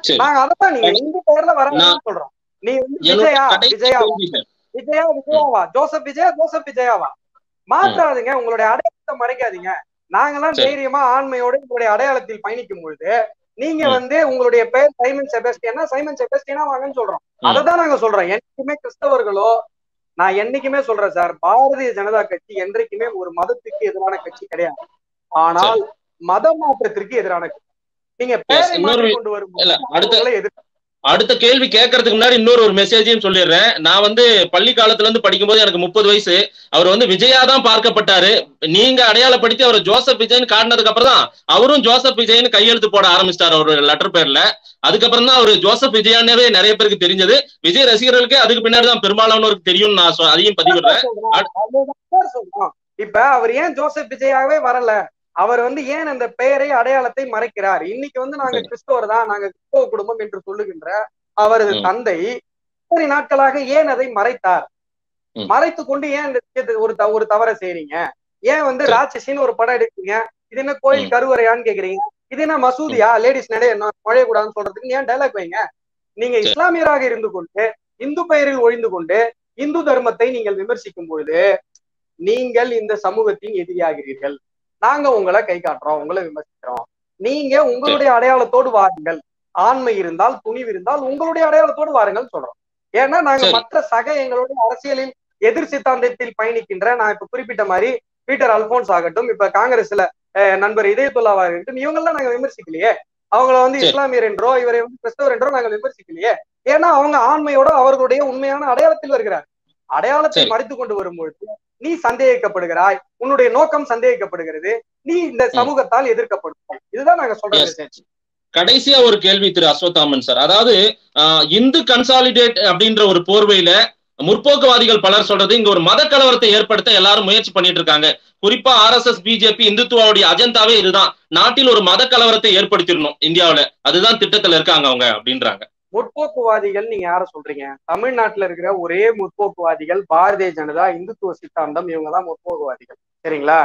சரி. நாங்க அதான் நீங்க இந்த பேர்ல வர நான் சொல்றோம் நீ வந்து என்னோட விஜயா கடைசி விஜயாவா கேள்வி சார் விஜயா விஜயாவா ஜோசப் விஜயா ஜோசப் விஜயாவா மாற்றாதீங்க உங்களுடைய அடையாளத்தை மறைக்காதீங்க நாங்கெல்லாம் சரி. தைரியமா ஆண்மையோட உங்களுடைய அடையாளத்தில் பயணிக்கும் பொழுது நீங்க ம். வந்து உங்களுடைய பேர் சைமன் செபஸ்டியனா சைமன் செபஸ்டியனா வாங்கன்னு சொல்றோம் ம். அததான் நாங்க சொல்றோம் என்னைக்குமே கிறிஸ்தவர்களோ நான் என்னைக்குமே சொல்றேன் சார் பாரதிய ஜனதா கட்சி என்றைக்குமே ஒரு மதத்துக்கு எதிரான கட்சி கிடையாது ஆனால் மத மாற்றத்திற்கு எதிரான கட்சி நீங்க பேரை இன்னொரு மாற்றி வி- கொண்டு வரும்போது இல்ல, அடுத்த- அவங்களை எதிர்த்து அடுத்த கேள்வி கேட்கறதுக்கு முன்னாடி இன்னொரு ஒரு மெசேஜையும் சொல்லிடுறேன் நான் வந்து பள்ளி காலத்துல இருந்து படிக்கும்போது எனக்கு முப்பது வயசு அவர் வந்து விஜயா தான் பார்க்கப்பட்டாரு நீங்க அடையாளப்படுத்தி அவர் ஜோசப் விஜய்னு காட்டினதுக்கு அப்புறம் தான் அவரும் ஜோசப் விஜய்னு கையெழுத்து போட ஆரம்பிச்சிட்டாரு ஒரு லெட்டர் பேர்ல அதுக்கப்புறம் தான் அவர் ஜோசப் விஜயானவே நிறைய பேருக்கு தெரிஞ்சது விஜய் ரசிகர்களுக்கு அதுக்கு பின்னாடி தான் பெரும்பாலானோருக்கு தெரியும் நான் சொ- அதையும் பதிவிடுறேன் சொல்றோம். அதுதான் சார் சொல்றோம். இப்ப அவர் ஏன் ஜோசப் விஜயாவே வரல அவர் வந்து ஏன் அந்த பெயரை அடையாளத்தை மறைக்கிறார் இன்னைக்கு வந்து நாங்க சரி. கிறிஸ்தவர் தான் நாங்க கிறிஸ்தவ குடும்பம் என்று சொல்லுகின்ற அவரது ம். தந்தை இத்தனை நாட்களாக ஏன் அதை மறைத்தார் ம். மறைத்து கொண்டு ஏன் இந்த விஷயத்தை ஒரு த- ஒரு தவறை செய்றீங்க ஏன் வந்து சரி. ராட்சசின்னு ஒரு படம் எடுக்கிறீங்க இது என்ன கோயில் ம். கருவறையான்னு கேக்குறீங்க இது என்ன மசூதியா லேடிஸ் நடைய என்ன நுழையக்கூடாதுன்னு சொல்றதுக்கு ஏன் டைலாக் வைங்க நீங்க சரி. இஸ்லாமியராக இருந்து கொண்டு இந்து பெயரில் ஒழிந்து கொண்டு இந்து தர்மத்தை நீங்கள் விமர்சிக்கும் பொழுது நீங்கள் இந்த சமூகத்தின் எதிரியாகிறீர்கள் நாங்க உங்களை கை காட்டுறோம் உங்களை விமர்சிக்கிறோம் நீங்க உங்களுடைய அடையாளத்தோடு வாருங்கள் ஆண்மை இருந்தால் துணிவு இருந்தால் உங்களுடைய அடையாளத்தோடு வாருங்கள் சொல்றோம் ஏன்னா நாங்க சரி. மற்ற சக எங்களுடைய அரசியலில் எதிர் சித்தாந்தத்தில் பயணிக்கின்ற நான் இப்ப குறிப்பிட்ட மாதிரி பீட்டர் அல்போன்ஸ் ஆகட்டும் இப்ப காங்கிரஸ்ல அஹ், நண்பர் இதயத்துல்லாவா இருக்கட்டும் இவங்கெல்லாம் நாங்க விமர்சிக்கலையே அவங்கள வந்து சரி. இஸ்லாமியர் என்றோ இவரை வந்து கிறிஸ்தவர் என்றோ நாங்க விமர்சிக்கலையே ஏன்னா அவங்க ஆண்மையோட அவர்களுடைய உண்மையான அடையாளத்தில் வருகிறார் அடையாளத்தை சரி. மறைத்து கொண்டு வரும்பொழுது நீ சந்தேகிக்கப்படுகிறாய் உன்னுடைய நோக்கம் சந்தேகிக்கப்படுகிறது நீ இந்த சமூகத்தால் எதிர்க்கப்படுகிறாய் இதுதான் நாங்க சொல்ற Yes. மெசேஜ் கடைசியா ஒரு கேள்வி திரு அஸ்வத்தாமன் சார் அதாவது ஆஹ், இந்து கன்சாலிடேட் அப்படின்ற ஒரு போர்வையில முற்போக்குவாதிகள் பலர் சொல்றது இங்க ஒரு மத கலவரத்தை ஏற்படுத்த எல்லாரும் முயற்சி பண்ணிட்டு இருக்காங்க குறிப்பா ஆர்எஸ்எஸ் பிஜேபி இந்துத்துவாவுடைய அஜெண்டாவே இதுதான் நாட்டில் ஒரு மத கலவரத்தை ஏற்படுத்திடணும் இந்தியாவுல அதுதான் திட்டத்துல இருக்காங்க அவங்க அப்படின்றாங்க முற்போக்குவாதிகள் நீங்க யார சொல்றீங்க தமிழ்நாட்டுல இருக்கிற ஒரே முற்போக்குவாதிகள் பாரதிய ஜனதா இந்துத்துவ சித்தாந்தம் இவங்க தான் முற்போக்குவாதிகள் சரிங்களா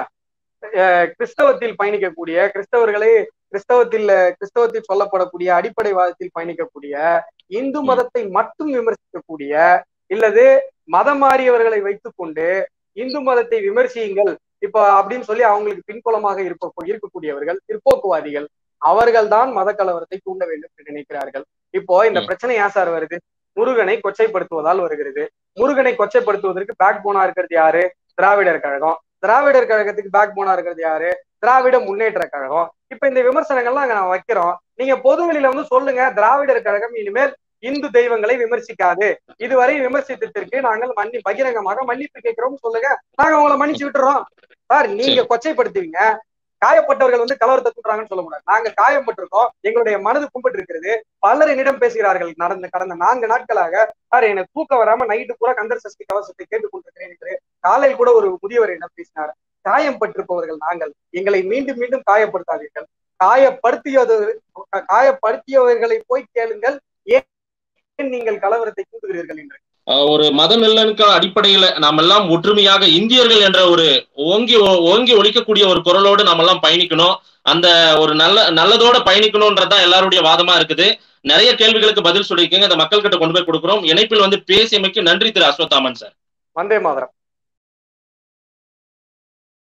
அஹ் கிறிஸ்தவத்தில் பயணிக்கக்கூடிய கிறிஸ்தவர்களை கிறிஸ்தவத்தில் கிறிஸ்தவத்தில் சொல்லப்படக்கூடிய அடிப்படைவாதத்தில் பயணிக்கக்கூடிய இந்து மதத்தை மட்டும் விமர்சிக்கக்கூடிய இல்லது மதம் மாறியவர்களை வைத்துக்கொண்டு இந்து மதத்தை விமர்சியுங்கள் இப்ப அப்படின்னு சொல்லி அவங்களுக்கு பின்புலமாக இருப்ப இருக்கக்கூடியவர்கள் பிற்போக்குவாதிகள் அவர்கள் தான் மத கலவரத்தை தூண்ட வேண்டும் என்று நினைக்கிறார்கள் இப்போ இந்த ம். பிரச்சனை ஏன் சார் வருது முருகனை கொச்சைப்படுத்துவதால் வருகிறது முருகனை கொச்சைப்படுத்துவதற்கு பேக் போனா இருக்கிறது யாரு திராவிடர் கழகம் திராவிடர் கழகத்துக்கு பேக் போனா இருக்கிறது யாரு திராவிட முன்னேற்ற கழகம் இப்ப இந்த விமர்சனங்கள்லாம் அங்க நான் வைக்கிறோம் நீங்க பொது வெளியில வந்து சொல்லுங்க திராவிடர் கழகம் இனிமேல் இந்து தெய்வங்களை விமர்சிக்காது இதுவரை விமர்சித்ததற்கு நாங்கள் மன்னி பகிரங்கமாக மன்னிப்பு கேட்கிறோம் சொல்லுங்க நாங்க உங்களை மன்னிச்சு விட்டுறோம் சார் நீங்க கொச்சைப்படுத்துவீங்க காயப்பட்டவர்கள் வந்து கலவரத்தை தூண்டுறாங்கன்னு சொல்ல முடியாது நாங்க காயப்பட்டிருக்கோம் எங்களுடைய மனது கும்பிட்டு இருக்கிறது பலர் என்னிடம் பேசுகிறார்கள் நடந்த கடந்த நான்கு நாட்களாக சார் எனக்கு தூக்கம் வராம நைட்டு பூரா கந்தர் சஷ்டி கவசத்தை கேட்டுக் கொண்டிருக்கிறேன் என்று காலையில் கூட ஒரு முதியவர் என்னிடம் பேசினார் காயம் பட்டிருப்பவர்கள் நாங்கள் எங்களை மீண்டும் மீண்டும் காயப்படுத்தாதீர்கள் காயப்படுத்தியது காயப்படுத்தியவர்களை போய் கேளுங்கள் ஏன் நீங்கள் கலவரத்தை தூண்டுகிறீர்கள் என்று ஆஹ், ஒரு மத நல்லனுக்கு அடிப்படையில நாம் எல்லாம் ஒற்றுமையாக இந்தியர்கள் என்ற ஒரு ஓங்கி ஓங்கி ஒழிக்கக்கூடிய ஒரு குரலோடு நாம் எல்லாம் பயணிக்கணும் அந்த ஒரு நல்ல நல்லதோட பயணிக்கணும்ன்றதுதான் எல்லாருடைய வாதமா இருக்குது நிறைய கேள்விகளுக்கு பதில் சொல்லியிருக்கீங்க அந்த மக்கள் கிட்ட கொண்டு போய் கொடுக்குறோம் இணைப்பில் வந்து பேசியமைக்கு நன்றி திரு அஸ்வத்தாமன் சார் வந்தே மாதரம்